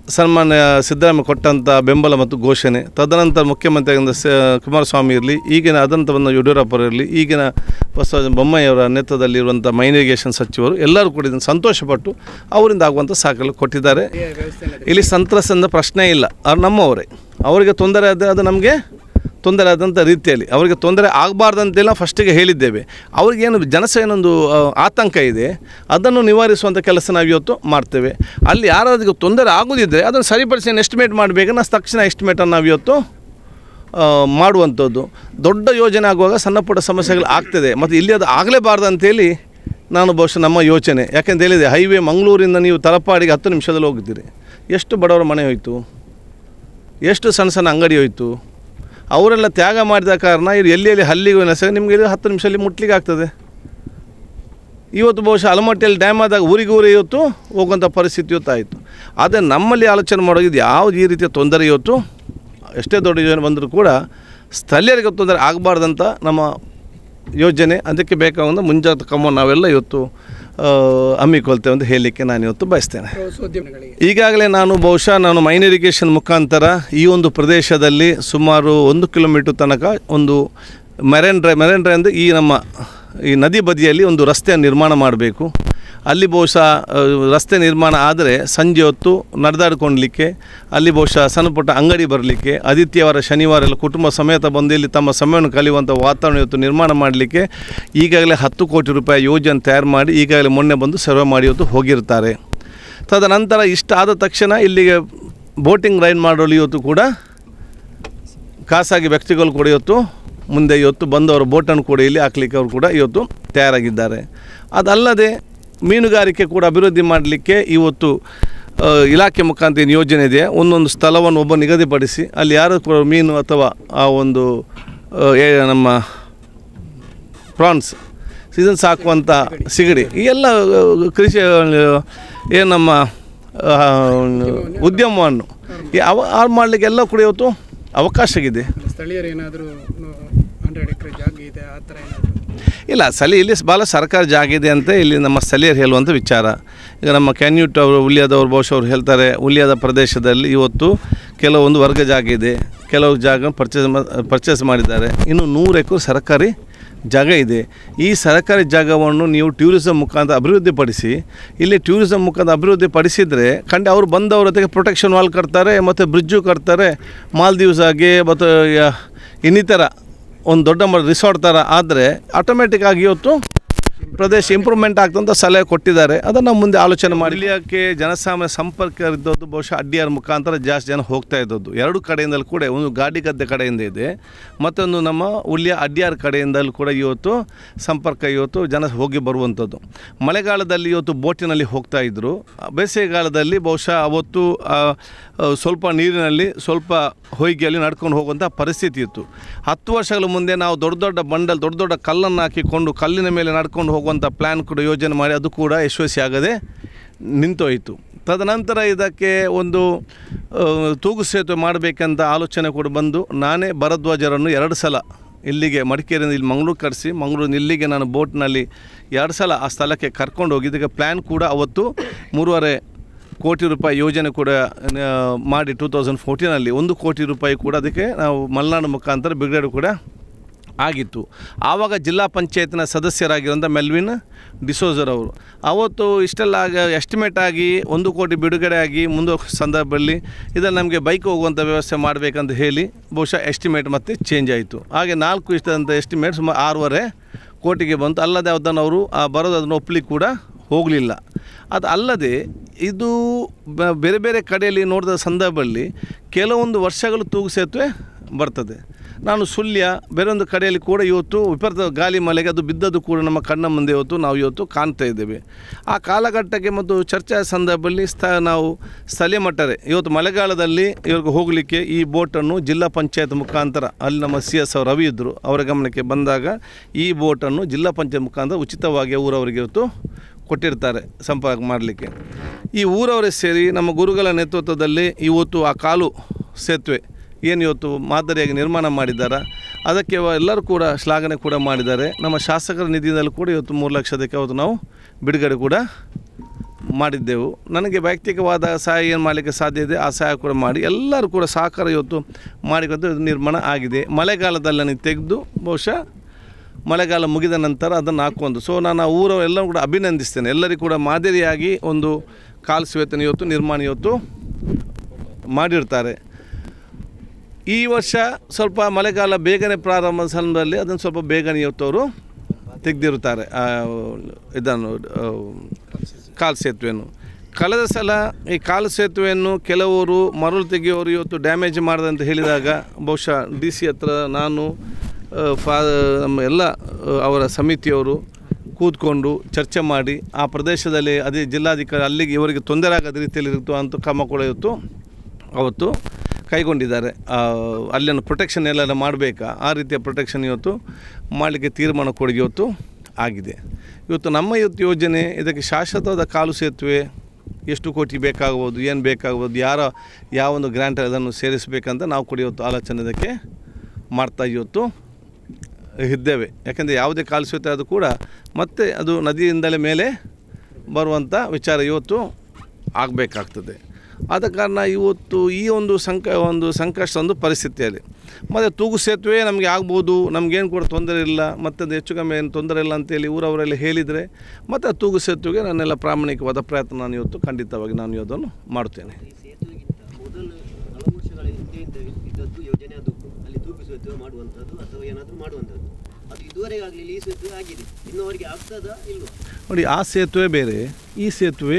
ಸನ್ಮಾನ್ಯ ಸಿದ್ದರಾಮಯ್ಯ ಕೊಟ್ಟಂಥ ಬೆಂಬಲ ಮತ್ತು ಘೋಷಣೆ ತದನಂತರ ಮುಖ್ಯಮಂತ್ರಿಯಾಗಿದ್ದ ಸ ಕುಮಾರಸ್ವಾಮಿ ಇರಲಿ ಈಗಿನ ಅದಂತ ಬಂದ ಯಡಿಯೂರಪ್ಪ ಇರಲಿ ಈಗಿನ ಬಸವರಾಜ ಬೊಮ್ಮಾಯಿಯವರ ನೇತೃತ್ವದಲ್ಲಿರುವಂಥ ಮೈನಿರಿಗೇಷನ್ ಸಚಿವರು ಎಲ್ಲರೂ ಕೂಡ ಇದನ್ನು ಸಂತೋಷಪಟ್ಟು ಅವರಿಂದ ಆಗುವಂಥ ಸಹಕಾರ ಕೊಟ್ಟಿದ್ದಾರೆ ಇಲ್ಲಿ ಸಂತ್ರಸ್ತಂದ ಪ್ರಶ್ನೆ ಇಲ್ಲ ಅವ್ರು ನಮ್ಮವರೇ ಅವರಿಗೆ ತೊಂದರೆ ಆದರೆ ಅದು ನಮಗೆ ತೊಂದರೆ ಆದಂಥ ರೀತಿಯಲ್ಲಿ ಅವರಿಗೆ ತೊಂದರೆ ಆಗಬಾರ್ದಂತೆಲ್ಲ ಫಸ್ಟಿಗೆ ಹೇಳಿದ್ದೇವೆ ಅವ್ರಿಗೇನು ಜನಸೇನೊಂದು ಆ, ಆತಂಕ ಇದೆ ಅದನ್ನು ನಿವಾರಿಸುವಂಥ ಕೆಲಸ ನಾವು ಇವತ್ತು ಮಾಡ್ತೇವೆ ಅಲ್ಲಿ ಯಾರಾದ್ರೂ ತೊಂದರೆ ಆಗೋದಿದ್ದರೆ ಅದನ್ನು ಸರಿಪಡಿಸಿ ಎಸ್ಟಿಮೇಟ್ ಮಾಡಬೇಕು ನಾವು ತಕ್ಷಣ ಎಸ್ಟಿಮೇಟನ್ನು ನಾವು ಇವತ್ತು ಆ, ಮಾಡುವಂಥದ್ದು ದೊಡ್ಡ ಯೋಜನೆ ಆಗುವಾಗ ಸಣ್ಣ ಪುಟ್ಟ ಸಮಸ್ಯೆಗಳು ಆಗ್ತದೆ ಮತ್ತು ಇಲ್ಲಿ ಅದು ಆಗಲೇಬಾರ್ದು ಅಂತೇಳಿ ನಾನು ಬಹುಶಃ ನಮ್ಮ ಯೋಚನೆ ಯಾಕೆಂತ ಹೇಳಿದೆ ಹೈವೇ ಮಂಗಳೂರಿಂದ ನೀವು ತಲಪಾಡಿಗೆ ಹತ್ತು ನಿಮಿಷದಲ್ಲಿ ಹೋಗ್ತೀರಿ ಎಷ್ಟು ಬಡವರ ಮನೆ ಹೋಯಿತು ಎಷ್ಟು ಸಣ್ಣ ಸಣ್ಣ ಅಂಗಡಿ ಹೋಯಿತು ಅವರೆಲ್ಲ ತ್ಯಾಗ ಮಾಡಿದ ಕಾರಣ ಇದು ಎಲ್ಲಿ ಎಲ್ಲಿ ಹಲ್ಲಿಗೂ ನೆಸ ನಿಮಗೆ ಇದು ಹತ್ತು ನಿಮಿಷದಲ್ಲಿ ಮುಟ್ಲಿಕ್ಕೆ ಆಗ್ತದೆ ಇವತ್ತು ಬಹುಶಃ ಅಲಮಟ್ಟಿಯಲ್ಲಿ ಡ್ಯಾಮ್ ಆದಾಗ ಊರಿಗೆ ಊರೇ ಇವತ್ತು ಹೋಗುವಂಥ ಪರಿಸ್ಥಿತಿ ಇವತ್ತು ಆಯಿತು ಆದರೆ ನಮ್ಮಲ್ಲಿ ಆಲೋಚನೆ ಮಾಡೋದು ಯಾವುದು ಈ ರೀತಿಯ ತೊಂದರೆ ಇವತ್ತು ಎಷ್ಟೇ ದೊಡ್ಡ ಯೋಜನೆ ಬಂದರೂ ಕೂಡ ಸ್ಥಳೀಯರಿಗೆ ತೊಂದರೆ ಆಗಬಾರ್ದಂತ ನಮ್ಮ ಯೋಜನೆ ಅದಕ್ಕೆ ಬೇಕಾದ ಮುಂಜಾಗ್ರತಾ ಕ್ರಮ ನಾವೆಲ್ಲ ಇವತ್ತು ಆ, ಹಮ್ಮಿಕೊಳ್ತೇವೆ ಅಂತ ಹೇಳಲಿಕ್ಕೆ ನಾನು ಇವತ್ತು ಬಯಸ್ತೇನೆ
ಪ್ರವಾಸೋದ್ಯಮಗಳಿಗೆ
ಈಗಾಗಲೇ ನಾನು ಬಹುಶಃ ನಾನು ಮೈನ್ ಇರಿಗೇಷನ್ ಮುಖಾಂತರ ಈ ಒಂದು ಪ್ರದೇಶದಲ್ಲಿ ಸುಮಾರು ಒಂದು ಕಿಲೋಮೀಟರ್ ತನಕ ಒಂದು ಮೆರೈನ್ ಡ್ರೈ ಮೆರೈನ್ ಡ್ರೈ ಅಂದರೆ ಈ ನಮ್ಮ ಈ ನದಿ ಬದಿಯಲ್ಲಿ ಒಂದು ರಸ್ತೆಯನ್ನು ನಿರ್ಮಾಣ ಮಾಡಬೇಕು ಅಲ್ಲಿ ಬಹುಶಃ ಆ, ರಸ್ತೆ ನಿರ್ಮಾಣ ಆದರೆ ಸಂಜೆ ಹೊತ್ತು ನಡೆದಾಡ್ಕೊಳ್ಲಿಕ್ಕೆ ಅಲ್ಲಿ ಬಹುಶಃ ಸಣ್ಣ ಪುಟ್ಟ ಅಂಗಡಿ ಬರಲಿಕ್ಕೆ ಆದಿತ್ಯವಾರ ಶನಿವಾರ ಎಲ್ಲ ಕುಟುಂಬ ಸಮೇತ ಬಂದು ಇಲ್ಲಿ ತಮ್ಮ ಸಮಯವನ್ನು ಕಳೆಯುವಂಥ ವಾತಾವರಣ ಇವತ್ತು ನಿರ್ಮಾಣ ಮಾಡಲಿಕ್ಕೆ ಈಗಾಗಲೇ ಹತ್ತು ಕೋಟಿ ರೂಪಾಯಿ ಯೋಜನೆ ತಯಾರು ಮಾಡಿ ಈಗಾಗಲೇ ಮೊನ್ನೆ ಬಂದು ಸರ್ವೆ ಮಾಡಿ ಇವತ್ತು ಹೋಗಿರ್ತಾರೆ ತದನಂತರ ಇಷ್ಟ ಆದ ತಕ್ಷಣ ಇಲ್ಲಿಗೆ ಬೋಟಿಂಗ್ ರೈಡ್ ಮಾಡಲು ಇವತ್ತು ಕೂಡ ಖಾಸಗಿ ವ್ಯಕ್ತಿಗಳು ಕೂಡ ಇವತ್ತು ಮುಂದೆ ಇವತ್ತು ಬಂದವರು ಬೋಟನ್ನು ಕೂಡ ಇಲ್ಲಿ ಹಾಕ್ಲಿಕ್ಕೆ ಅವರು ಕೂಡ ಇವತ್ತು ತಯಾರಾಗಿದ್ದಾರೆ ಅದಲ್ಲದೆ ಮೀನುಗಾರಿಕೆ ಕೂಡ ಅಭಿವೃದ್ಧಿ ಮಾಡಲಿಕ್ಕೆ ಇವತ್ತು ಆ, ಇಲಾಖೆ ಮುಖಾಂತರ ಏನು ಯೋಜನೆ ಇದೆ ಒಂದೊಂದು ಸ್ಥಳವನ್ನು ಒಬ್ಬ ನಿಗದಿಪಡಿಸಿ ಅಲ್ಲಿ ಯಾರು ಕೂಡ ಮೀನು ಅಥವಾ ಆ ಒಂದು ಆ, ಏ- ನಮ್ಮ ಪ್ರಾನ್ಸ್ ಸೀಸನ್ ಸಾಕುವಂಥ ಸಿಗಡಿ ಈ ಎಲ್ಲ ಆ, ಕೃಷಿ ಏನು ನಮ್ಮ ಆ, ಉದ್ಯಮವನ್ನು ಈ ಅವ ಹಾಳು ಮಾಡಲಿಕ್ಕೆ ಎಲ್ಲ ಕೂಡ ಇವತ್ತು ಅವಕಾಶ ಇದೆ
ಸ್ಥಳೀಯರು ಏನಾದರೂ ಹಂಡ್ರೆಡ್ ಎಕರೆ ಜಾಗ ಇದೆ ಆ ಥರ ಏನಾದರೂ
ಇಲ್ಲ ಸ್ಥಳೀಯ ಇಲ್ಲಿ ಭಾಳ ಸರ್ಕಾರ ಜಾಗ ಇದೆ ಅಂತ ಇಲ್ಲಿ ನಮ್ಮ ಸ್ಥಳೀಯರು ಹೇಳುವಂಥ ವಿಚಾರ ಈಗ ನಮ್ಮ ಕ್ಯಾನ್ಯೂಟ್ ಅವರು ಉಳ್ಯದವ್ರು ಬಹುಶಃ ಅವ್ರು ಹೇಳ್ತಾರೆ ಉಳ್ಯದ ಪ್ರದೇಶದಲ್ಲಿ ಇವತ್ತು ಕೆಲವೊಂದು ವರ್ಗ ಜಾಗ ಇದೆ ಕೆಲವು ಜಾಗ ಪರ್ಚೇಸ್ ಪರ್ಚೇಸ್ ಮಾಡಿದ್ದಾರೆ ಇನ್ನು ನೂರು ಎಕರೆ ಸರ್ಕಾರಿ ಜಾಗ ಇದೆ ಈ ಸರ್ಕಾರಿ ಜಾಗವನ್ನು ನೀವು ಟೂರಿಸಂ ಮುಖಾಂತರ ಅಭಿವೃದ್ಧಿಪಡಿಸಿ ಇಲ್ಲಿ ಟೂರಿಸಂ ಮುಖಾಂತರ ಅಭಿವೃದ್ಧಿ ಪಡಿಸಿದರೆ ಖಂಡ ಅವರು ಬಂದವ್ರ ಜೊತೆಗೆ ಪ್ರೊಟೆಕ್ಷನ್ ವಾಲ್ ಕಟ್ತಾರೆ ಮತ್ತು ಬ್ರಿಡ್ಜು ಕಟ್ತಾರೆ ಮಾಲ್ದೀವ್ಸ್ ಆಗಿ ಮತ್ತು ಯ- ಇನ್ನಿತರ ಒಂದು ದೊಡ್ಡ ಮ ರಿಸಾರ್ಟ್ ಥರ ಆದರೆ ಆಟೋಮೆಟಿಕ್ ಆಗಿ ಇವತ್ತು ಪ್ರದೇಶ ಇಂಪ್ರೂವ್ಮೆಂಟ್ ಆಗ್ತಂತ ಸಲಹೆ ಕೊಟ್ಟಿದ್ದಾರೆ ಅದನ್ನು ಮುಂದೆ ಆಲೋಚನೆ ಮಾಡಿ ಇಲ್ಲಿಯಕ್ಕೆ ಜನಸಾಮಾನ್ಯ ಸಂಪರ್ಕ ಇದ್ದದ್ದು ಬಹುಶಃ ಅಡ್ಡಿಯಾರ ಮುಖಾಂತರ ಜಾಸ್ತಿ ಜನ ಹೋಗ್ತಾ ಇದ್ದದ್ದು ಎರಡು ಕಡೆಯಿಂದಲೂ ಕೂಡ ಒಂದು ಗಾಡಿ ಗದ್ದೆ ಕಡೆಯಿಂದ ಇದೆ ಮತ್ತೊಂದು ನಮ್ಮ ಉಳ್ಳಿಯ ಅಡ್ಡಿಯಾರ್ ಕಡೆಯಿಂದಲೂ ಕೂಡ ಇವತ್ತು ಸಂಪರ್ಕ ಇವತ್ತು ಜನ ಹೋಗಿ ಬರುವಂಥದ್ದು ಮಳೆಗಾಲದಲ್ಲಿ ಇವತ್ತು ಬೋಟಿನಲ್ಲಿ ಹೋಗ್ತಾ ಇದ್ದರು ಬೇಸಿಗೆಗಾಲದಲ್ಲಿ ಬಹುಶಃ ಅವತ್ತು ಆ, ಆ, ಸ್ವಲ್ಪ ನೀರಿನಲ್ಲಿ ಸ್ವಲ್ಪ ಹೊಯ್ಗೆಯಲ್ಲಿ ನಡ್ಕೊಂಡು ಹೋಗುವಂಥ ಪರಿಸ್ಥಿತಿ ಇತ್ತು ಹತ್ತು ವರ್ಷಗಳ ಮುಂದೆ ನಾವು ದೊಡ್ಡ ದೊಡ್ಡ ಬಂಡಲ್ ದೊಡ್ಡ ದೊಡ್ಡ ಕಲ್ಲನ್ನು ಹಾಕಿಕೊಂಡು ಕಲ್ಲಿನ ಮೇಲೆ ನಡ್ಕೊಂಡು ಹೋಗುವಂಥ ಪ್ಲ್ಯಾನ್ ಕೂಡ ಯೋಜನೆ ಮಾಡಿ ಅದು ಕೂಡ ಯಶಸ್ವಿ ಆಗದೆ ನಿಂತೋಯಿತು ತದನಂತರ ಇದಕ್ಕೆ ಒಂದು ಆ, ತೂಗು ಸೇತುವೆ ಮಾಡಬೇಕಂತ ಆಲೋಚನೆ ಕೂಡ ಬಂದು ನಾನೇ ಭರದ್ವಾಜರನ್ನು ಎರಡು ಸಲ ಇಲ್ಲಿಗೆ ಮಡಿಕೇರಿಯಿಂದ ಇಲ್ಲಿ ಮಂಗಳೂರು ಕರೆಸಿ ಮಂಗಳೂರಿನ ಇಲ್ಲಿಗೆ ನಾನು ಬೋಟ್ನಲ್ಲಿ ಎರಡು ಸಲ ಆ ಸ್ಥಳಕ್ಕೆ ಕರ್ಕೊಂಡು ಹೋಗಿ ಇದಕ್ಕೆ ಪ್ಲ್ಯಾನ್ ಕೂಡ ಅವತ್ತು ಮೂರುವರೆ ಕೋಟಿ ರೂಪಾಯಿ ಯೋಜನೆ ಕೂಡ ಆ, ಮಾಡಿ ಟೂ ತೌಸಂಡ್ ಫೋರ್ಟೀನಲ್ಲಿ ಒಂದು ಕೋಟಿ ರೂಪಾಯಿ ಕೂಡ ಅದಕ್ಕೆ ನಾವು ಮಲೆನಾಡು ಮುಖಾಂತರ ಬಿಡುಗಡೆ ಕೂಡ ಆಗಿತ್ತು ಆವಾಗ ಜಿಲ್ಲಾ ಪಂಚಾಯತ್ನ ಸದಸ್ಯರಾಗಿರೋಂಥ ಮೆಲ್ವಿನ್ ಡಿಸೋಜರ್ ಅವರು ಅವತ್ತು ಇಷ್ಟೆಲ್ಲ ಆಗ ಎಸ್ಟಿಮೇಟ್ ಆಗಿ ಒಂದು ಕೋಟಿ ಬಿಡುಗಡೆ ಆಗಿ ಮುಂದೆ ಸಂದರ್ಭದಲ್ಲಿ ಇದರಲ್ಲಿ ನಮಗೆ ಬೈಕ್ ಹೋಗುವಂಥ ವ್ಯವಸ್ಥೆ ಮಾಡಬೇಕಂತ ಹೇಳಿ ಬಹುಶಃ ಎಸ್ಟಿಮೇಟ್ ಮತ್ತೆ ಚೇಂಜ್ ಆಯಿತು ಹಾಗೆ ನಾಲ್ಕು ಇಷ್ಟಂಥ ಎಸ್ಟಿಮೇಟ್ ಸುಮಾರು ಆರೂವರೆ ಕೋಟಿಗೆ ಬಂತು ಅಲ್ಲದೆ ಅದನ್ನು ಅವರು ಆ ಬರೋದು ಅದನ್ನು ಒಪ್ಪಲಿಕ್ಕೆ ಕೂಡ ಹೋಗಲಿಲ್ಲ ಅದು ಅಲ್ಲದೆ ಇದು ಬ- ಬೇರೆ ಬೇರೆ ಕಡೆಯಲ್ಲಿ ನೋಡಿದ ಸಂದರ್ಭದಲ್ಲಿ ಕೆಲವೊಂದು ವರ್ಷಗಳು ತೂಗು ಸೇತುವೆ ಬರ್ತದೆ ನಾನು ಸುಳ್ಯ ಬೇರೆ ಒಂದು ಕಡೆಯಲ್ಲಿ ಕೂಡ ಇವತ್ತು ವಿಪರೀತ ಗಾಳಿ ಮಳೆಗೆ ಅದು ಬಿದ್ದದ್ದು ಕೂಡ ನಮ್ಮ ಕಣ್ಣ ಮುಂದೆ ಇವತ್ತು ನಾವು ಇವತ್ತು ಕಾಣ್ತಾ ಇದ್ದೇವೆ ಆ ಕಾಲಘಟ್ಟಕ್ಕೆ ಮತ್ತು ಚರ್ಚೆಯ ಸಂದರ್ಭದಲ್ಲಿ ಸ್ಥ ನಾವು ಸ್ಥಳೀಯ ಮಟ್ಟರೆ ಇವತ್ತು ಮಳೆಗಾಲದಲ್ಲಿ ಇವ್ರಿಗೆ ಹೋಗಲಿಕ್ಕೆ ಈ ಬೋಟನ್ನು ಜಿಲ್ಲಾ ಪಂಚಾಯತ್ ಮುಖಾಂತರ ಅಲ್ಲಿ ನಮ್ಮ ಸಿ ಎಸ್ ಅವರು ರವಿ ಇದ್ದರು ಅವರ ಗಮನಕ್ಕೆ ಬಂದಾಗ ಈ ಬೋಟನ್ನು ಜಿಲ್ಲಾ ಪಂಚಾಯತ್ ಮುಖಾಂತರ ಉಚಿತವಾಗಿ ಊರವರಿಗೆ ಇವತ್ತು ಕೊಟ್ಟಿರ್ತಾರೆ ಸಂಪರ್ಕ ಮಾಡಲಿಕ್ಕೆ ಈ ಊರವರೇ ಸೇರಿ ನಮ್ಮ ಗುರುಗಳ ನೇತೃತ್ವದಲ್ಲಿ ಇವತ್ತು ಆ ಕಾಲು ಸೇತುವೆ ಏನು ಇವತ್ತು ಮಾದರಿಯಾಗಿ ನಿರ್ಮಾಣ ಮಾಡಿದ್ದಾರೆ ಅದಕ್ಕೆ ವ- ಎಲ್ಲರೂ ಕೂಡ ಶ್ಲಾಘನೆ ಕೂಡ ಮಾಡಿದ್ದಾರೆ ನಮ್ಮ ಶಾಸಕರ ನಿಧಿಯಿಂದಲೂ ಕೂಡ ಇವತ್ತು ಮೂರು ಲಕ್ಷದಕ್ಕೆ ಅವತ್ತು ನಾವು ಬಿಡುಗಡೆ ಕೂಡ ಮಾಡಿದ್ದೆವು ನನಗೆ ವೈಯಕ್ತಿಕವಾದ ಸಹಾಯ ಏನು ಮಾಡಲಿಕ್ಕೆ ಸಾಧ್ಯ ಇದೆ ಆ ಸಹಾಯ ಕೂಡ ಮಾಡಿ ಎಲ್ಲರೂ ಕೂಡ ಸಹಕಾರ ಇವತ್ತು ಮಾಡಿಕೊಂಡು ಇದು ನಿರ್ಮಾಣ ಆಗಿದೆ ಮಳೆಗಾಲದಲ್ಲಿ ನನಗೆ ತೆಗೆದು ಬಹುಶಃ ಮಳೆಗಾಲ ಮುಗಿದ ನಂತರ ಅದನ್ನು ಹಾಕೊಂಡು ಸೊ ನಾನು ಆ ಊರವರೆಲ್ಲರೂ ಕೂಡ ಅಭಿನಂದಿಸ್ತೇನೆ ಎಲ್ಲರಿಗೂ ಕೂಡ ಮಾದರಿಯಾಗಿ ಒಂದು ಕಾಲು ಸೇತುವೆ ಇವತ್ತು ನಿರ್ಮಾಣ ಇವತ್ತು ಮಾಡಿರ್ತಾರೆ ಈ ವರ್ಷ ಸ್ವಲ್ಪ ಮಳೆಗಾಲ ಬೇಗನೆ ಪ್ರಾರಂಭದ ಸಂದರ್ಭದಲ್ಲಿ ಅದನ್ನು ಸ್ವಲ್ಪ ಬೇಗನೆ ಇವತ್ತು ಅವರು ತೆಗೆದಿರುತ್ತಾರೆ ಆ, ಇದನ್ನು ಆ, ಕಾಲು ಸೇತುವೆಯನ್ನು ಕಳೆದ ಸಲ ಈ ಕಾಲು ಸೇತುವೆಯನ್ನು ಕೆಲವರು ಮರಳು ತೆಗೆಯೋರು ಇವತ್ತು ಡ್ಯಾಮೇಜ್ ಮಾಡಿದೆ ಅಂತ ಹೇಳಿದಾಗ ಬಹುಶಃ ಡಿ ಸಿ ಹತ್ರ ನಾನು ಆ, ಫಾ ನಮ್ಮ ಎಲ್ಲ ಆ, ಅವರ ಸಮಿತಿಯವರು ಕೂತ್ಕೊಂಡು ಚರ್ಚೆ ಮಾಡಿ ಆ ಪ್ರದೇಶದಲ್ಲಿ ಅದೇ ಜಿಲ್ಲಾಧಿಕಾರಿ ಅಲ್ಲಿಗೆ ಇವರಿಗೆ ತೊಂದರೆ ಆಗದ ರೀತಿಯಲ್ಲಿ ಇರುತ್ತೋ ಅಂತ ಕ್ರಮ ಕೂಡ ಇವತ್ತು ಅವತ್ತು ಕೈಗೊಂಡಿದ್ದಾರೆ ಆ, ಅಲ್ಲಿನ ಪ್ರೊಟೆಕ್ಷನ್ ಎಲ್ಲ ಮಾಡಬೇಕಾ ಆ ರೀತಿಯ ಪ್ರೊಟೆಕ್ಷನ್ ಇವತ್ತು ಮಾಡಲಿಕ್ಕೆ ತೀರ್ಮಾನ ಕೂಡ ಇವತ್ತು ಆಗಿದೆ ಇವತ್ತು ನಮ್ಮ ಇವತ್ತು ಯೋಜನೆ ಇದಕ್ಕೆ ಶಾಶ್ವತವಾದ ಕಾಲು ಸೇತುವೆ ಎಷ್ಟು ಕೋಟಿ ಬೇಕಾಗ್ಬೋದು ಏನು ಬೇಕಾಗ್ಬೋದು ಯಾರ ಯಾವ ಒಂದು ಗ್ರ್ಯಾಂಟ್ ಅದನ್ನು ಸೇರಿಸಬೇಕಂತ ನಾವು ಕೂಡ ಇವತ್ತು ಆಲೋಚನೆ ಇದಕ್ಕೆ ಮಾಡ್ತಾ ಇವತ್ತು ಇದ್ದೇವೆ ಯಾಕೆಂದರೆ ಯಾವುದೇ ಕಾಲು ಸೇತುವೆ ಅದು ಕೂಡ ಮತ್ತೆ ಅದು ನದಿಯಿಂದಲೇ ಮೇಲೆ ಬರುವಂಥ ವಿಚಾರ ಇವತ್ತು ಆಗಬೇಕಾಗ್ತದೆ ಆದ ಕಾರಣ ಇವತ್ತು ಈ ಒಂದು ಸಂಕ ಒಂದು ಸಂಕಷ್ಟ ಒಂದು ಪರಿಸ್ಥಿತಿಯಲ್ಲಿ ಮತ್ತು ತೂಗು ಸೇತುವೆ ನಮಗೆ ಆಗ್ಬೋದು ನಮಗೇನು ಕೂಡ ತೊಂದರೆ ಇಲ್ಲ ಮತ್ತು ಅದು ಹೆಚ್ಚು ಕಮ್ಮಿ ಏನು ತೊಂದರೆ ಇಲ್ಲ ಅಂತೇಳಿ ಊರವರೆಲ್ಲ ಹೇಳಿದರೆ ಮತ್ತು ಆ ತೂಗು ಸೇತುವೆಗೆ ನನ್ನೆಲ್ಲ ಪ್ರಾಮಾಣಿಕವಾದ ಪ್ರಯತ್ನ ನಾನು ಇವತ್ತು ಖಂಡಿತವಾಗಿ ನಾನು ಇವತ್ತನ್ನು ಮಾಡ್ತೇನೆ
ಈ ಸೇತುವೆಗಿಂತ ಮೊದಲು ಹಲವು ವರ್ಷಗಳ ಹಿಂದೆ ಇದ್ದ ಇದ್ದದ್ದು ಯೋಜನೆ ಅದು ಅಲ್ಲಿ ತೂಗು ಸೇತುವೆ ಮಾಡುವಂಥದ್ದು ಅಥವಾ ಏನಾದರೂ ಮಾಡುವಂಥದ್ದು ಅದು ಇದುವರೆಗೆ ಆಗಲಿಲ್ಲ ಈ ಸೇತುವೆ ಆಗಿದೆ ಇನ್ನು ಅವರಿಗೆ ಆಗ್ತದಾ ಇಲ್ವಾ
ನೋಡಿ ಆ ಸೇತುವೆ ಬೇರೆ ಈ ಸೇತುವೆ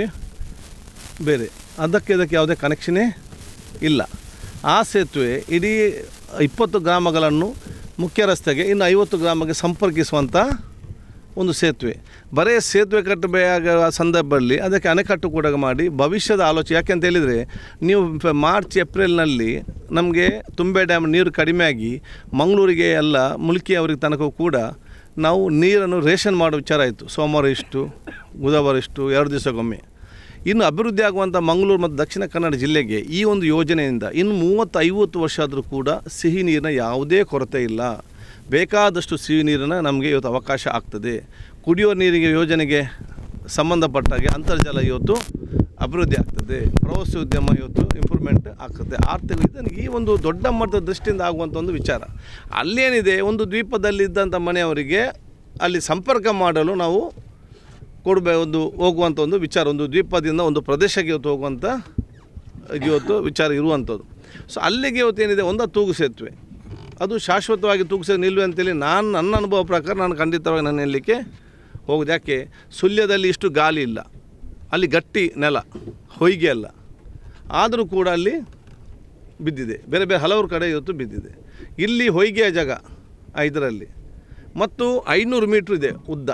ಬೇರೆ ಅದಕ್ಕೆ ಇದಕ್ಕೆ ಯಾವುದೇ ಕನೆಕ್ಷನೇ ಇಲ್ಲ ಆ ಸೇತುವೆ ಇಡೀ ಇಪ್ಪತ್ತು ಗ್ರಾಮಗಳನ್ನು ಮುಖ್ಯ ರಸ್ತೆಗೆ ಇನ್ನು ಐವತ್ತು ಗ್ರಾಮಕ್ಕೆ ಸಂಪರ್ಕಿಸುವಂಥ ಒಂದು ಸೇತುವೆ ಬರೇ ಸೇತುವೆ ಕಟ್ಟಬೇಕಾಗ ಸಂದರ್ಭದಲ್ಲಿ ಅದಕ್ಕೆ ಅಣೆಕಟ್ಟು ಕೂಡ ಮಾಡಿ ಭವಿಷ್ಯದ ಆಲೋಚನೆ ಯಾಕೆ ಅಂತ ಹೇಳಿದರೆ ನೀವು ಫ- ಮಾರ್ಚ್ ಏಪ್ರಿಲ್ನಲ್ಲಿ ನಮಗೆ ತುಂಬೆ ಡ್ಯಾಮ್ ನೀರು ಕಡಿಮೆಯಾಗಿ ಮಂಗಳೂರಿಗೆ ಎಲ್ಲ ಮುಲ್ಕಿ ಅವರಿಗೆ ತನಕ ಕೂಡ ನಾವು ನೀರನ್ನು ರೇಷನ್ ಮಾಡೋ ವಿಚಾರ ಆಯಿತು ಸೋಮವಾರ ಇಷ್ಟು ಬುಧವಾರ ಇಷ್ಟು ಎರಡು ದಿವಸಕ್ಕೊಮ್ಮೆ ಇನ್ನು ಅಭಿವೃದ್ಧಿ ಆಗುವಂಥ ಮಂಗಳೂರು ಮತ್ತು ದಕ್ಷಿಣ ಕನ್ನಡ ಜಿಲ್ಲೆಗೆ ಈ ಒಂದು ಯೋಜನೆಯಿಂದ ಇನ್ನು ಮೂವತ್ತು ಐವತ್ತು ವರ್ಷ ಆದರೂ ಕೂಡ ಸಿಹಿ ನೀರಿನ ಯಾವುದೇ ಕೊರತೆ ಇಲ್ಲ ಬೇಕಾದಷ್ಟು ಸಿಹಿ ನೀರಿನ ನಮಗೆ ಇವತ್ತು ಅವಕಾಶ ಆಗ್ತದೆ ಕುಡಿಯುವ ನೀರಿಗೆ ಯೋಜನೆಗೆ ಸಂಬಂಧಪಟ್ಟಾಗೆ ಅಂತರ್ಜಲ ಇವತ್ತು ಅಭಿವೃದ್ಧಿ ಆಗ್ತದೆ ಪ್ರವಾಸೋದ್ಯಮ ಇವತ್ತು ಇಂಪ್ರೂವ್ಮೆಂಟ್ ಆಗ್ತದೆ ಆರ್ಥಿಕ ಇದಕ್ಕೆ ಈ ಒಂದು ದೊಡ್ಡ ಮಟ್ಟದ ದೃಷ್ಟಿಯಿಂದ ಆಗುವಂಥ ಒಂದು ವಿಚಾರ ಅಲ್ಲೇನಿದೆ ಒಂದು ದ್ವೀಪದಲ್ಲಿದ್ದಂಥ ಮನೆಯವರಿಗೆ ಅಲ್ಲಿ ಸಂಪರ್ಕ ಮಾಡಲು ನಾವು ಕೊಡಬೇ ಒಂದು ಹೋಗುವಂಥ ಒಂದು ವಿಚಾರ ಒಂದು ದ್ವೀಪದಿಂದ ಒಂದು ಪ್ರದೇಶಕ್ಕೆ ಇವತ್ತು ಹೋಗುವಂಥ ಇದು ಇವತ್ತು ವಿಚಾರ ಇರುವಂಥದ್ದು ಸೊ ಅಲ್ಲಿಗೆ ಇವತ್ತು ಏನಿದೆ ಒಂದು ತೂಗು ಸೇತುವೆ ಅದು ಶಾಶ್ವತವಾಗಿ ತೂಗು ಸೇತುವೆ ನಿಲ್ಲುವೆ ಅಂತೇಳಿ ನಾನು ನನ್ನ ಅನುಭವ ಪ್ರಕಾರ ನಾನು ಖಂಡಿತವಾಗಿ ನಾನು ಹೇಳಲಿಕ್ಕೆ ಹೋಗುದು ಯಾಕೆ ಸುಳ್ಯದಲ್ಲಿ ಇಷ್ಟು ಗಾಳಿ ಇಲ್ಲ ಅಲ್ಲಿ ಗಟ್ಟಿ ನೆಲ ಹೊಯ್ಗೆ ಅಲ್ಲ ಆದರೂ ಕೂಡ ಅಲ್ಲಿ ಬಿದ್ದಿದೆ ಬೇರೆ ಬೇರೆ ಹಲವಾರು ಕಡೆ ಇವತ್ತು ಬಿದ್ದಿದೆ ಇಲ್ಲಿ ಹೊಯ್ಗೆಯ ಜಾಗ ಇದರಲ್ಲಿ ಮತ್ತು ಐನೂರು ಮೀಟ್ರ್ ಇದೆ ಉದ್ದ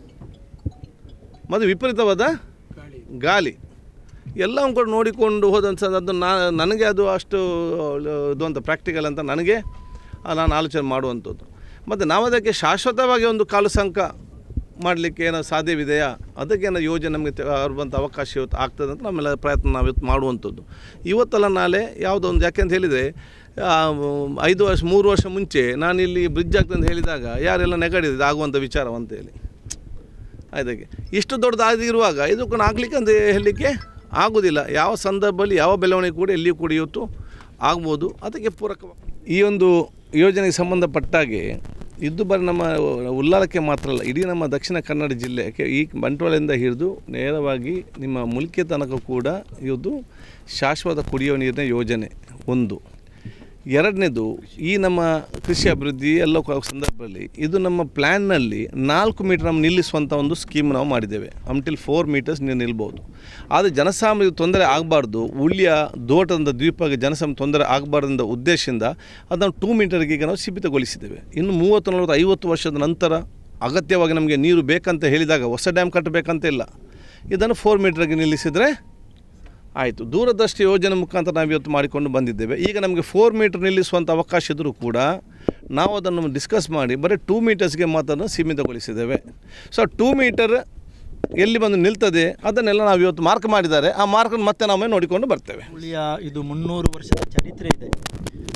ಮತ್ತು ವಿಪರೀತವಾದ ಗಾಳಿ ಎಲ್ಲವೂ ಕೂಡ ನೋಡಿಕೊಂಡು ಹೋದಂಥ ಅದು ನಾ ನನಗೆ ಅದು ಅಷ್ಟು ಇದು ಅಂತ ಪ್ರಾಕ್ಟಿಕಲ್ ಅಂತ ನನಗೆ ಆ, ನಾನು ಆಲೋಚನೆ ಮಾಡುವಂಥದ್ದು ಮತ್ತು ನಾವು ಅದಕ್ಕೆ ಶಾಶ್ವತವಾಗಿ ಒಂದು ಕಾಲು ಸಂಕ ಮಾಡಲಿಕ್ಕೆ ಏನೋ ಸಾಧ್ಯವಿದೆಯಾ ಅದಕ್ಕೇನೋ ಯೋಜನೆ ನಮಗೆ ತೆ- ಬರುವಂಥ ಅವಕಾಶ ಇವತ್ತು ಆಗ್ತದೆ ಅಂತ ನಮ್ಮೆಲ್ಲ ಪ್ರಯತ್ನ ನಾವು ಇವತ್ತು ಮಾಡುವಂಥದ್ದು ಇವತ್ತಲ್ಲ ನಾಳೆ ಯಾವುದೋ ಒಂದು ಯಾಕೆ ಅಂತ ಹೇಳಿದರೆ ಆ, ಐದು ವರ್ಷ ಮೂರು ವರ್ಷ ಮುಂಚೆ ನಾನು ಇಲ್ಲಿ ಬ್ರಿಡ್ಜ್ ಆಗ್ತದೆ ಅಂತ ಹೇಳಿದಾಗ ಯಾರೆಲ್ಲ ನೆಗಡಿದೆ ಆಗುವಂಥ ವಿಚಾರ ಅಂತೇಳಿ ಅದಕ್ಕೆ ಇಷ್ಟು ದೊಡ್ಡದಾಗಿರುವಾಗ ಇದಕ್ಕೂ ಆಗ್ಲಿಕ್ಕೆ ಅಂತ ಹೇಳಲಿಕ್ಕೆ ಆಗೋದಿಲ್ಲ ಯಾವ ಸಂದರ್ಭದಲ್ಲಿ ಯಾವ ಬೆಳವಣಿಗೆ ಕೂಡ ಎಲ್ಲಿಯೂ ಕೂಡ ಇವತ್ತು ಆಗ್ಬೋದು ಅದಕ್ಕೆ ಪೂರಕ ಈ ಒಂದು ಯೋಜನೆಗೆ ಸಂಬಂಧಪಟ್ಟಾಗೆ ಇದು ಬರೀ ನಮ್ಮ ಉಲ್ಲಾಲಕ್ಕೆ ಮಾತ್ರ ಅಲ್ಲ ಇಡೀ ನಮ್ಮ ದಕ್ಷಿಣ ಕನ್ನಡ ಜಿಲ್ಲೆಗೆ ಈ ಬಂಟ್ವಾಳದಿಂದ ಹಿಡಿದು ನೇರವಾಗಿ ನಿಮ್ಮ ಮುಲ್ಕೆ ತನಕ ಕೂಡ ಇದು ಶಾಶ್ವತ ಕುಡಿಯುವ ನೀರಿನ ಯೋಜನೆ ಒಂದು ಎರಡನೇದು ಈ ನಮ್ಮ ಕೃಷಿ ಅಭಿವೃದ್ಧಿ ಎಲ್ಲ ಕ- ಸಂದರ್ಭದಲ್ಲಿ ಇದು ನಮ್ಮ ಪ್ಲ್ಯಾನ್ನಲ್ಲಿ ನಾಲ್ಕು ಮೀಟರ್ ನಮ್ಮ ನಿಲ್ಲಿಸುವಂಥ ಒಂದು ಸ್ಕೀಮ್ ನಾವು ಮಾಡಿದ್ದೇವೆ ಅಂಟಿಲ್ ಫೋರ್ ಮೀಟರ್ಸ್ ನೀರು ನಿಲ್ಬೋದು ಆದರೆ ಜನಸಾಮಾನ್ಯ ತೊಂದರೆ ಆಗಬಾರ್ದು ಉಳ್ಯ ದೋಟದ ದ್ವೀಪಕ್ಕೆ ಜನಸಾಮಾನ್ಯ ತೊಂದರೆ ಆಗಬಾರ್ದಂದ ಉದ್ದೇಶದಿಂದ ಅದನ್ನು ಟೂ ಮೀಟರ್ಗೆ ಈಗ ನಾವು ಸೀಮಿತಗೊಳಿಸಿದ್ದೇವೆ ಇನ್ನು ಮೂವತ್ತು ನಲವತ್ತು ಐವತ್ತು ವರ್ಷದ ನಂತರ ಅಗತ್ಯವಾಗಿ ನಮಗೆ ನೀರು ಬೇಕಂತ ಹೇಳಿದಾಗ ಹೊಸ ಡ್ಯಾಮ್ ಕಟ್ಟಬೇಕಂತ ಇಲ್ಲ ಇದನ್ನು ಫೋರ್ ಮೀಟರ್ಗೆ ನಿಲ್ಲಿಸಿದರೆ ಆಯಿತು ದೂರದೃಷ್ಟಿ ಯೋಜನೆ ಮುಖಾಂತರ ನಾವು ಇವತ್ತು ಮಾಡಿಕೊಂಡು ಬಂದಿದ್ದೇವೆ ಈಗ ನಮಗೆ ಫೋರ್ ಮೀಟರ್ ನಿಲ್ಲಿಸುವಂಥ ಅವಕಾಶ ಇದ್ದರೂ ಕೂಡ ನಾವು ಅದನ್ನು ಡಿಸ್ಕಸ್ ಮಾಡಿ ಬರೀ ಟೂ ಮೀಟರ್ಸ್ಗೆ ಮಾತ್ರ ಸೀಮಿತಗೊಳಿಸಿದ್ದೇವೆ ಸೊ ಟೂ ಮೀಟರ್ ಎಲ್ಲಿ ಬಂದು ನಿಲ್ತದೆ ಅದನ್ನೆಲ್ಲ ನಾವು ಇವತ್ತು ಮಾರ್ಕ್ ಮಾಡಿದ್ದಾರೆ ಆ ಮಾರ್ಕನ್ನು ಮತ್ತೆ ನಾವೇ ನೋಡಿಕೊಂಡು ಬರ್ತೇವೆ
ಹುಳಿಯ ಇದು ಮುನ್ನೂರು ವರ್ಷದ ಚರಿತ್ರೆ ಇದೆ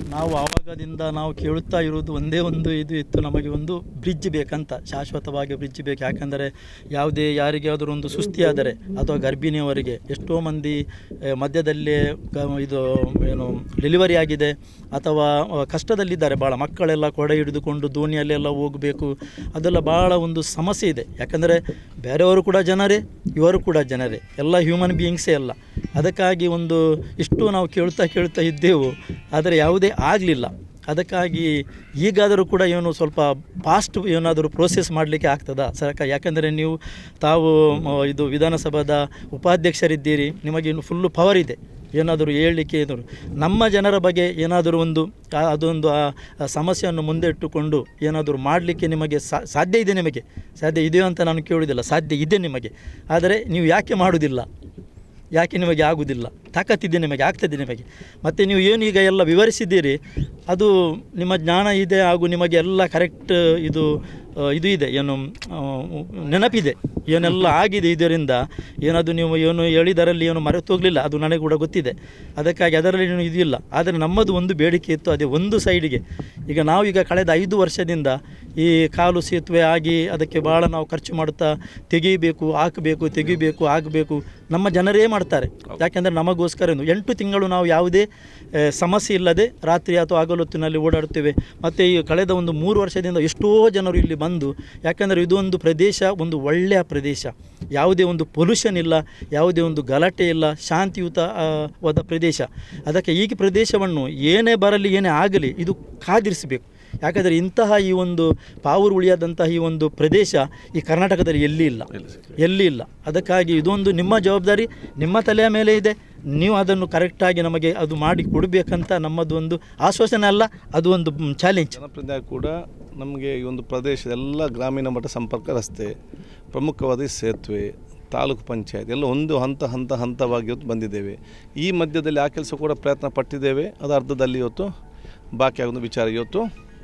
ನಾವು ಆವಾಗದಿಂದ ನಾವು ಕೇಳುತ್ತಾ ಇರುವುದು ಒಂದೇ ಒಂದು ಇದು ಇತ್ತು ನಮಗೆ ಒಂದು ಬ್ರಿಡ್ಜ್ ಬೇಕಂತ ಶಾಶ್ವತವಾಗಿ ಬ್ರಿಡ್ಜ್ ಬೇಕು ಯಾಕಂದರೆ ಯಾವುದೇ ಯಾರಿಗಾದರೂ ಒಂದು ಸುಸ್ತಿಯಾದರೆ ಅಥವಾ ಗರ್ಭಿಣಿಯವರಿಗೆ ಎಷ್ಟೋ ಮಂದಿ ಆ, ಮಧ್ಯದಲ್ಲೇ ಗ- ಇದು ಏನು ಡೆಲಿವರಿ ಆಗಿದೆ ಅಥವಾ ಆ, ಕಷ್ಟದಲ್ಲಿದ್ದಾರೆ ಭಾಳ ಮಕ್ಕಳೆಲ್ಲ ಕೊಡೆ ಹಿಡಿದುಕೊಂಡು ದೋಣಿಯಲ್ಲೆಲ್ಲ ಹೋಗಬೇಕು ಅದೆಲ್ಲ ಭಾಳ ಒಂದು ಸಮಸ್ಯೆ ಇದೆ ಯಾಕಂದರೆ ಬೇರೆಯವರು ಕೂಡ ಜನರೇ ಇವರು ಕೂಡ ಜನರೇ ಎಲ್ಲ ಹ್ಯೂಮನ್ ಬೀಯಿಂಗ್ಸೇ ಅಲ್ಲ ಅದಕ್ಕಾಗಿ ಒಂದು ಇಷ್ಟು ನಾವು ಕೇಳ್ತಾ ಕೇಳ್ತಾ ಇದ್ದೆವು ಆದರೆ ಯಾವುದೇ ಆಗಲಿಲ್ಲ ಅದಕ್ಕಾಗಿ ಈಗಾದರೂ ಕೂಡ ಏನು ಸ್ವಲ್ಪ ಫಾಸ್ಟ್ ಏನಾದರೂ ಪ್ರೋಸೆಸ್ ಮಾಡಲಿಕ್ಕೆ ಆಗ್ತದಾ ಸರ್ಕಾರ ಯಾಕಂದರೆ ನೀವು ತಾವು ಮ, ಇದು ವಿಧಾನಸಭಾದ ಉಪಾಧ್ಯಕ್ಷರಿದ್ದೀರಿ ನಿಮಗೆ ಇನ್ನು ಫುಲ್ಲು ಪವರ್ ಇದೆ ಏನಾದರೂ ಹೇಳಲಿಕ್ಕೆ ಏನಾದರೂ ನಮ್ಮ ಜನರ ಬಗ್ಗೆ ಏನಾದರೂ ಒಂದು ಆ- ಅದೊಂದು ಆ ಆ ಸಮಸ್ಯೆಯನ್ನು ಮುಂದೆ ಇಟ್ಟುಕೊಂಡು ಏನಾದರೂ ಮಾಡಲಿಕ್ಕೆ ನಿಮಗೆ ಸಾ- ಸಾಧ್ಯ ಇದೆ ನಿಮಗೆ ಸಾಧ್ಯ ಇದೆಯೋ ಅಂತ ನಾನು ಕೇಳುವುದಿಲ್ಲ ಸಾಧ್ಯ ಇದೆ ನಿಮಗೆ ಆದರೆ ನೀವು ಯಾಕೆ ಮಾಡುವುದಿಲ್ಲ ಯಾಕೆ ನಿಮಗೆ ಆಗುವುದಿಲ್ಲ ತಾಕತ್ತಿದೆ ನಿಮಗೆ ಆಗ್ತದೆ ನಿಮಗೆ ಮತ್ತು ನೀವು ಏನು ಈಗ ಎಲ್ಲ ವಿವರಿಸಿದ್ದೀರಿ ಅದು ನಿಮ್ಮ ಜ್ಞಾನ ಇದೆ ಹಾಗೂ ನಿಮಗೆ ಎಲ್ಲ ಕರೆಕ್ಟ್ ಇದು ಆ, ಇದು ಇದೆ ಏನು ಆ, ನೆನಪಿದೆ ಏನೆಲ್ಲ ಆಗಿದೆ ಇದರಿಂದ ಏನದು ನೀವು ಏನು ಹೇಳಿದರಲ್ಲಿ ಏನು ಮರೆತು ಹೋಗಲಿಲ್ಲ ಅದು ನನಗೆ ಕೂಡ ಗೊತ್ತಿದೆ ಅದಕ್ಕಾಗಿ ಅದರಲ್ಲಿ ಏನು ಇದಿಲ್ಲ ಆದರೆ ನಮ್ಮದು ಒಂದು ಬೇಡಿಕೆ ಇತ್ತು ಅದೇ ಒಂದು ಸೈಡಿಗೆ ಈಗ ನಾವು ಈಗ ಕಳೆದ ಐದು ವರ್ಷದಿಂದ ಈ ಕಾಲು ಸೇತುವೆ ಆಗಿ ಅದಕ್ಕೆ ಭಾಳ ನಾವು ಖರ್ಚು ಮಾಡುತ್ತಾ ತೆಗೀಬೇಕು ಹಾಕಬೇಕು ತೆಗಿಬೇಕು ಆಗಬೇಕು ನಮ್ಮ ಜನರೇ ಮಾಡ್ತಾರೆ ಯಾಕೆಂದರೆ ನಮಗೋಸ್ಕರ ಒಂದು ಎಂಟು ತಿಂಗಳು ನಾವು ಯಾವುದೇ ಆ, ಸಮಸ್ಯೆ ಇಲ್ಲದೆ ರಾತ್ರಿ ಅಥವಾ ಹಗಲೊತ್ತಿನಲ್ಲಿ ಓಡಾಡುತ್ತೇವೆ ಮತ್ತು ಈ ಕಳೆದ ಒಂದು ಮೂರು ವರ್ಷದಿಂದ ಎಷ್ಟೋ ಜನರು ಇಲ್ಲಿ ಬಂದು ಯಾಕಂದರೆ ಇದೊಂದು ಪ್ರದೇಶ ಒಂದು ಒಳ್ಳೆಯ ಪ್ರದೇಶ ಯಾವುದೇ ಒಂದು ಪೊಲ್ಯೂಷನ್ ಇಲ್ಲ ಯಾವುದೇ ಒಂದು ಗಲಾಟೆ ಇಲ್ಲ ಶಾಂತಿಯುತ ಆ, ವಾದ ಪ್ರದೇಶ ಅದಕ್ಕೆ ಈ ಪ್ರದೇಶವನ್ನು ಏನೇ ಬರಲಿ ಏನೇ ಆಗಲಿ ಇದು ಕಾದಿರಿಸಬೇಕು ಯಾಕಂದರೆ ಇಂತಹ ಈ ಒಂದು ಪಾವೂರು ಉಳಿಯಾದಂತಹ ಈ ಒಂದು ಪ್ರದೇಶ ಈ ಕರ್ನಾಟಕದಲ್ಲಿ ಎಲ್ಲಿ ಇಲ್ಲ ಎಲ್ಲಿ ಇಲ್ಲ ಅದಕ್ಕಾಗಿ ಇದೊಂದು ನಿಮ್ಮ ಜವಾಬ್ದಾರಿ ನಿಮ್ಮ ತಲೆಯ ಮೇಲೆ ಇದೆ ನೀವು ಅದನ್ನು ಕರೆಕ್ಟಾಗಿ ನಮಗೆ ಅದು ಮಾಡಿ ಕೊಡಬೇಕಂತ ನಮ್ಮದು ಒಂದು ಆಶ್ವಾಸನೆ ಅಲ್ಲ ಅದು ಒಂದು ಚಾಲೆಂಜ್
ಜನಪ್ರತಿನಿಧಿ ಕೂಡ ನಮಗೆ ಈ ಒಂದು ಪ್ರದೇಶದ ಎಲ್ಲ ಗ್ರಾಮೀಣ ಮಟ್ಟ ಸಂಪರ್ಕ ರಸ್ತೆ ಪ್ರಮುಖವಾದ ಈ ಸೇತುವೆ ತಾಲೂಕು ಪಂಚಾಯತ್ ಎಲ್ಲ ಒಂದು ಹಂತ ಹಂತ ಹಂತವಾಗಿ ಇವತ್ತು ಬಂದಿದ್ದೇವೆ ಈ ಮಧ್ಯದಲ್ಲಿ ಆ ಕೆಲಸ ಕೂಡ ಪ್ರಯತ್ನ ಪಟ್ಟಿದ್ದೇವೆ ಅದು ಅರ್ಧದಲ್ಲಿ ಇವತ್ತು ಬಾಕಿ ಆಗೋದು ವಿಚಾರ ಇವತ್ತು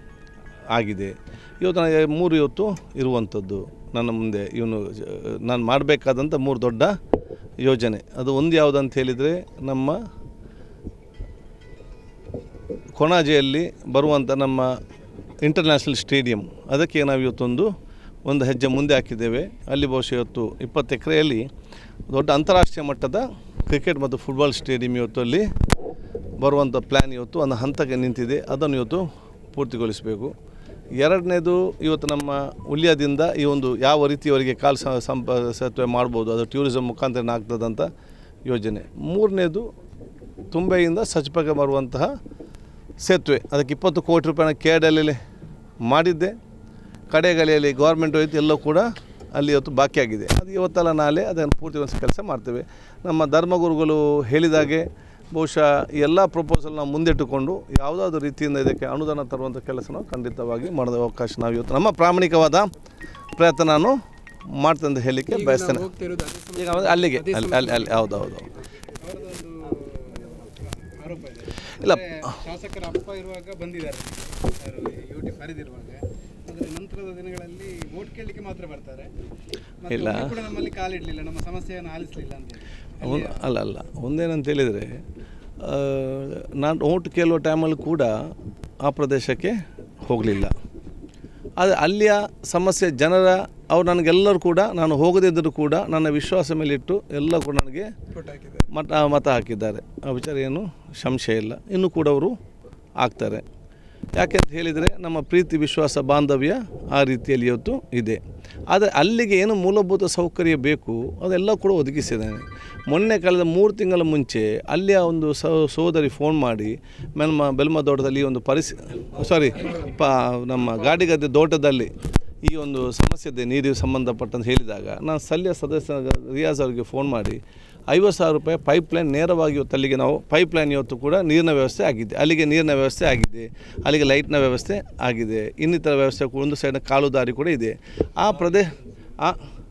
ಆಗಿದೆ ಇವತ್ತು ನನಗೆ ಮೂರು ಇವತ್ತು ಇರುವಂಥದ್ದು ನನ್ನ ಮುಂದೆ ಇವನು ಜ- ನಾನು ಮಾಡಬೇಕಾದಂಥ ಮೂರು ದೊಡ್ಡ ಯೋಜನೆ ಅದು ಒಂದು ಯಾವುದಂತ ಹೇಳಿದರೆ ನಮ್ಮ ಕೊಣಾಜೆಯಲ್ಲಿ ಬರುವಂಥ ನಮ್ಮ ಇಂಟರ್ನ್ಯಾಷನಲ್ ಸ್ಟೇಡಿಯಂ ಅದಕ್ಕೆ ನಾವು ಇವತ್ತೊಂದು ಒಂದು ಹೆಜ್ಜೆ ಮುಂದೆ ಹಾಕಿದ್ದೇವೆ ಅಲ್ಲಿ ಬಹುಶಃ ಇವತ್ತು ಇಪ್ಪತ್ತು ಎಕರೆಯಲ್ಲಿ ದೊಡ್ಡ ಅಂತಾರಾಷ್ಟ್ರೀಯ ಮಟ್ಟದ ಕ್ರಿಕೆಟ್ ಮತ್ತು ಫುಟ್ಬಾಲ್ ಸ್ಟೇಡಿಯಂ ಇವತ್ತು ಅಲ್ಲಿ ಬರುವಂಥ ಪ್ಲ್ಯಾನ್ ಇವತ್ತು ಒಂದು ಹಂತಕ್ಕೆ ನಿಂತಿದೆ ಅದನ್ನು ಇವತ್ತು ಪೂರ್ತಿಗೊಳಿಸಬೇಕು ಎರಡನೇದು ಇವತ್ತು ನಮ್ಮ ಉಳ್ಯದಿಂದ ಈ ಒಂದು ಯಾವ ರೀತಿಯವರಿಗೆ ಕಾಲು ಸ- ಸಂಪ ಸೇತುವೆ ಮಾಡ್ಬೋದು ಅದು ಟೂರಿಸಮ್ ಮುಖಾಂತರ ಆಗ್ತದಂತ ಯೋಜನೆ ಮೂರನೇದು ತುಂಬೆಯಿಂದ ಸಜ್ಪಗೆ ಬರುವಂತಹ ಸೇತುವೆ ಅದಕ್ಕೆ ಇಪ್ಪತ್ತು ಕೋಟಿ ರೂಪಾಯಿನ ಕೆ ಡಿ ಮಾಡಿದ್ದೆ ಕಡೆಗಳಿಯಲ್ಲಿ ಗೌರ್ಮೆಂಟ್ ಹೋಯ್ತು ಎಲ್ಲವೂ ಕೂಡ ಅಲ್ಲಿ ಇವತ್ತು ಬಾಕಿಯಾಗಿದೆ ಅದು ಇವತ್ತಲ್ಲ ನಾಳೆ ಅದನ್ನು ಪೂರ್ತಿಗೊಳಿಸೋ ಕೆಲಸ ಮಾಡ್ತೇವೆ ನಮ್ಮ ಧರ್ಮಗುರುಗಳು ಹೇಳಿದಾಗೆ ಬಹುಶಃ ಈ ಎಲ್ಲ ಪ್ರಪೋಸಲ್ ನಾವು ಮುಂದಿಟ್ಟುಕೊಂಡು ಯಾವುದಾದ್ರೂ ರೀತಿಯಿಂದ ಇದಕ್ಕೆ ಅನುದಾನ ತರುವಂಥ ಕೆಲಸ ನಾವು ಖಂಡಿತವಾಗಿ ಮಾಡೋದ ಅವಕಾಶ ನಾವು ಇವತ್ತು ನಮ್ಮ ಪ್ರಾಮಾಣಿಕವಾದ ಪ್ರಯತ್ನ ನಾನು ಮಾಡ್ತೇನೆ ಅಂತ ಹೇಳಲಿಕ್ಕೆ ಬಯಸ್ತೇನೆ
ಹೋಗ್ತಿರೋದು ಅದೇ ಸಮಸ್ಯೆ.
ಈಗ ಅಂದ್ರೆ ಅಲ್ಲಿಗೆ ಅಲ್ಲಿ ಅಲ್ಲಿ ಅಲ್ಲಿ ಹೌದು ಹೌದು
ಅವರದೊಂದು ಆರೋಪ ಇದೆ
ಇಲ್ಲ.
ಅಂದ್ರೆ ಶಾಸಕರ ಅಪ್ಪ ಇರುವಾಗ ಬಂದಿದ್ದಾರೆ ಯೂಟ್ಯೂಬ್ ಬರೆದಿರುವಾಗ ಆದರೆ ನಂತರದ ದಿನಗಳಲ್ಲಿ ವೋಟ್ ಕೇಳಲಿಕ್ಕೆ ಮಾತ್ರ ಬರ್ತಾರೆ ಮತ್ತೆ
ಇಲ್ಲ.
ಒಮ್ಮೆ ಕೂಡ ನಮ್ಮಲ್ಲಿ ಕಾಲಿಡಲಿಲ್ಲ ನಮ್ಮ ಸಮಸ್ಯೆಯನ್ನು ಆಲಿಸಲಿಲ್ಲ ಅಂತ ಹೇಳಿ
ಒಂದು ಅಲ್ಲ ಅಲ್ಲ ಒಂದೇನಂತ ಹೇಳಿದರೆ ನಾನು ಓಟ್ ಕೇಳುವ ಟೈಮಲ್ಲಿ ಕೂಡ ಆ ಪ್ರದೇಶಕ್ಕೆ ಹೋಗಲಿಲ್ಲ ಆದರೆ ಅಲ್ಲಿಯ ಸಮಸ್ಯೆ ಜನರ ಅವ್ರು ನನಗೆಲ್ಲರೂ ಕೂಡ ನಾನು ಹೋಗದಿದ್ದರೂ ಕೂಡ ನನ್ನ ವಿಶ್ವಾಸ ಮೇಲಿಟ್ಟು ಎಲ್ಲ ಕೂಡ ನನಗೆ
ಫೋಟೋ ಹಾಕಿದ್ದಾರೆ
ಮತ ಮತ ಹಾಕಿದ್ದಾರೆ ಆ ವಿಚಾರ ಏನು ಸಂಶಯ ಇಲ್ಲ ಇನ್ನೂ ಕೂಡ ಅವರು ಆಗ್ತಾರೆ ಯಾಕೆಂತ ಹೇಳಿದರೆ ನಮ್ಮ ಪ್ರೀತಿ ವಿಶ್ವಾಸ ಬಾಂಧವ್ಯ ಆ ರೀತಿಯಲ್ಲಿ ಇವತ್ತು ಇದೆ ಆದರೆ ಅಲ್ಲಿಗೆ ಏನು ಮೂಲಭೂತ ಸೌಕರ್ಯ ಬೇಕು ಅದೆಲ್ಲ ಕೂಡ ಒದಗಿಸಿದ್ದಾನೆ ಮೊನ್ನೆ ಕಳೆದ ಮೂರು ತಿಂಗಳ ಮುಂಚೆ ಅಲ್ಲಿಯ ಒಂದು ಸೋ ಸೋದರಿ ಫೋನ್ ಮಾಡಿ ನಮ್ಮ ಬೆಲ್ಮದೋಟದಲ್ಲಿ ಈ ಒಂದು ಪರಿಸ್ ಸಾರಿ ಪ ನಮ್ಮ ಗಾಡಿಗದ್ದೆ ತೋಟದಲ್ಲಿ ಈ ಒಂದು ಸಮಸ್ಯೆ ಇದೆ ನೀರಿಗೆ ಸಂಬಂಧಪಟ್ಟಂತ ಹೇಳಿದಾಗ ನಾನು ಸ್ಥಳೀಯ ಸದಸ್ಯ ರಿಯಾಜ್ ಅವರಿಗೆ ಫೋನ್ ಮಾಡಿ ಐವತ್ತು ಸಾವಿರ ರೂಪಾಯಿ ಪೈಪ್ ಲೈನ್ ನೇರವಾಗಿ ಇವತ್ತು ಅಲ್ಲಿಗೆ ನಾವು ಪೈಪ್ ಲೈನ್ ಇವತ್ತು ಕೂಡ ನೀರಿನ ವ್ಯವಸ್ಥೆ ಆಗಿದೆ ಅಲ್ಲಿಗೆ ನೀರಿನ ವ್ಯವಸ್ಥೆ ಆಗಿದೆ ಅಲ್ಲಿಗೆ ಲೈಟ್ನ ವ್ಯವಸ್ಥೆ ಆಗಿದೆ ಇನ್ನಿತರ ವ್ಯವಸ್ಥೆ ಕೂಡ ಒಂದು ಸೈಡ್ನ ಕಾಲು ದಾರಿ ಕೂಡ ಇದೆ ಆ ಪ್ರದೇಶ ಆ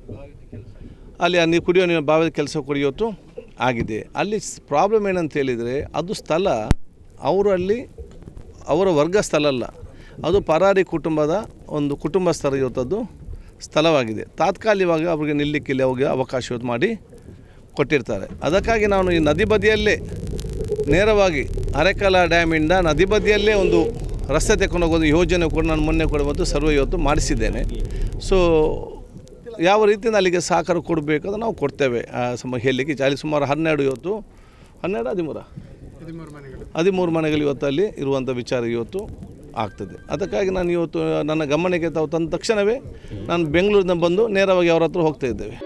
ಅಲ್ಲಿ ಆ ನೀರು ಕುಡಿಯೋ ನೀರು ಬಾವಿದ ಕೆಲಸ ಕೂಡ ಇವತ್ತು ಆಗಿದೆ ಅಲ್ಲಿ ಪ್ರಾಬ್ಲಮ್ ಏನಂತ ಹೇಳಿದರೆ ಅದು ಸ್ಥಳ ಅವರು ಅಲ್ಲಿ ಅವರ ವರ್ಗ ಸ್ಥಳ ಅಲ್ಲ ಅದು ಪರಾರಿ ಕುಟುಂಬದ ಒಂದು ಕುಟುಂಬಸ್ಥರ ಇವತ್ತದ್ದು ಸ್ಥಳವಾಗಿದೆ ತಾತ್ಕಾಲಿಕವಾಗಿ ಅವರಿಗೆ ನಿಲ್ಲಕ್ಕಿಲ್ಲಿ ಅವ್ರಿಗೆ ಅವಕಾಶ ಇವತ್ತು ಮಾಡಿ ಕೊಟ್ಟಿರ್ತಾರೆ ಅದಕ್ಕಾಗಿ ನಾನು ಈ ನದಿ ಬದಿಯಲ್ಲೇ ನೇರವಾಗಿ ಅರೆಕಲ ಡ್ಯಾಮಿಂದ ನದಿ ಬದಿಯಲ್ಲೇ ಒಂದು ರಸ್ತೆ ತೆಕೊಂಡು ಹೋಗೋದು ಯೋಜನೆ ಕೂಡ ನಾನು ಮೊನ್ನೆ ಕೂಡ ಬಂದು ಸರ್ವೆ ಇವತ್ತು ಮಾಡಿಸಿದ್ದೇನೆ ಸೊ ಯಾವ ರೀತಿಯಿಂದ ಅಲ್ಲಿಗೆ ಸಹಕಾರ ಕೊಡಬೇಕು ಅದು ನಾವು ಕೊಡ್ತೇವೆ ಆ ಸಮ ಹೇಳಲಿಕ್ಕೆ ಅಲ್ಲಿ ಸುಮಾರು ಹನ್ನೆರಡು ಇವತ್ತು ಹನ್ನೆರಡು ಹದಿಮೂರ ಹದಿಮೂರು ಮನೆಗಳು ಇವತ್ತು ಅಲ್ಲಿ ಇರುವಂಥ ವಿಚಾರ ಇವತ್ತು ಆಗ್ತದೆ ಅದಕ್ಕಾಗಿ ನಾನು ಇವತ್ತು ನನ್ನ ಗಮನಕ್ಕೆ ತಾವು ತಂದ ತಕ್ಷಣವೇ ನಾನು ಬೆಂಗಳೂರಿನ ಬಂದು ನೇರವಾಗಿ ಅವರ ಹತ್ರ ಹೋಗ್ತಾ ಇದ್ದೇವೆ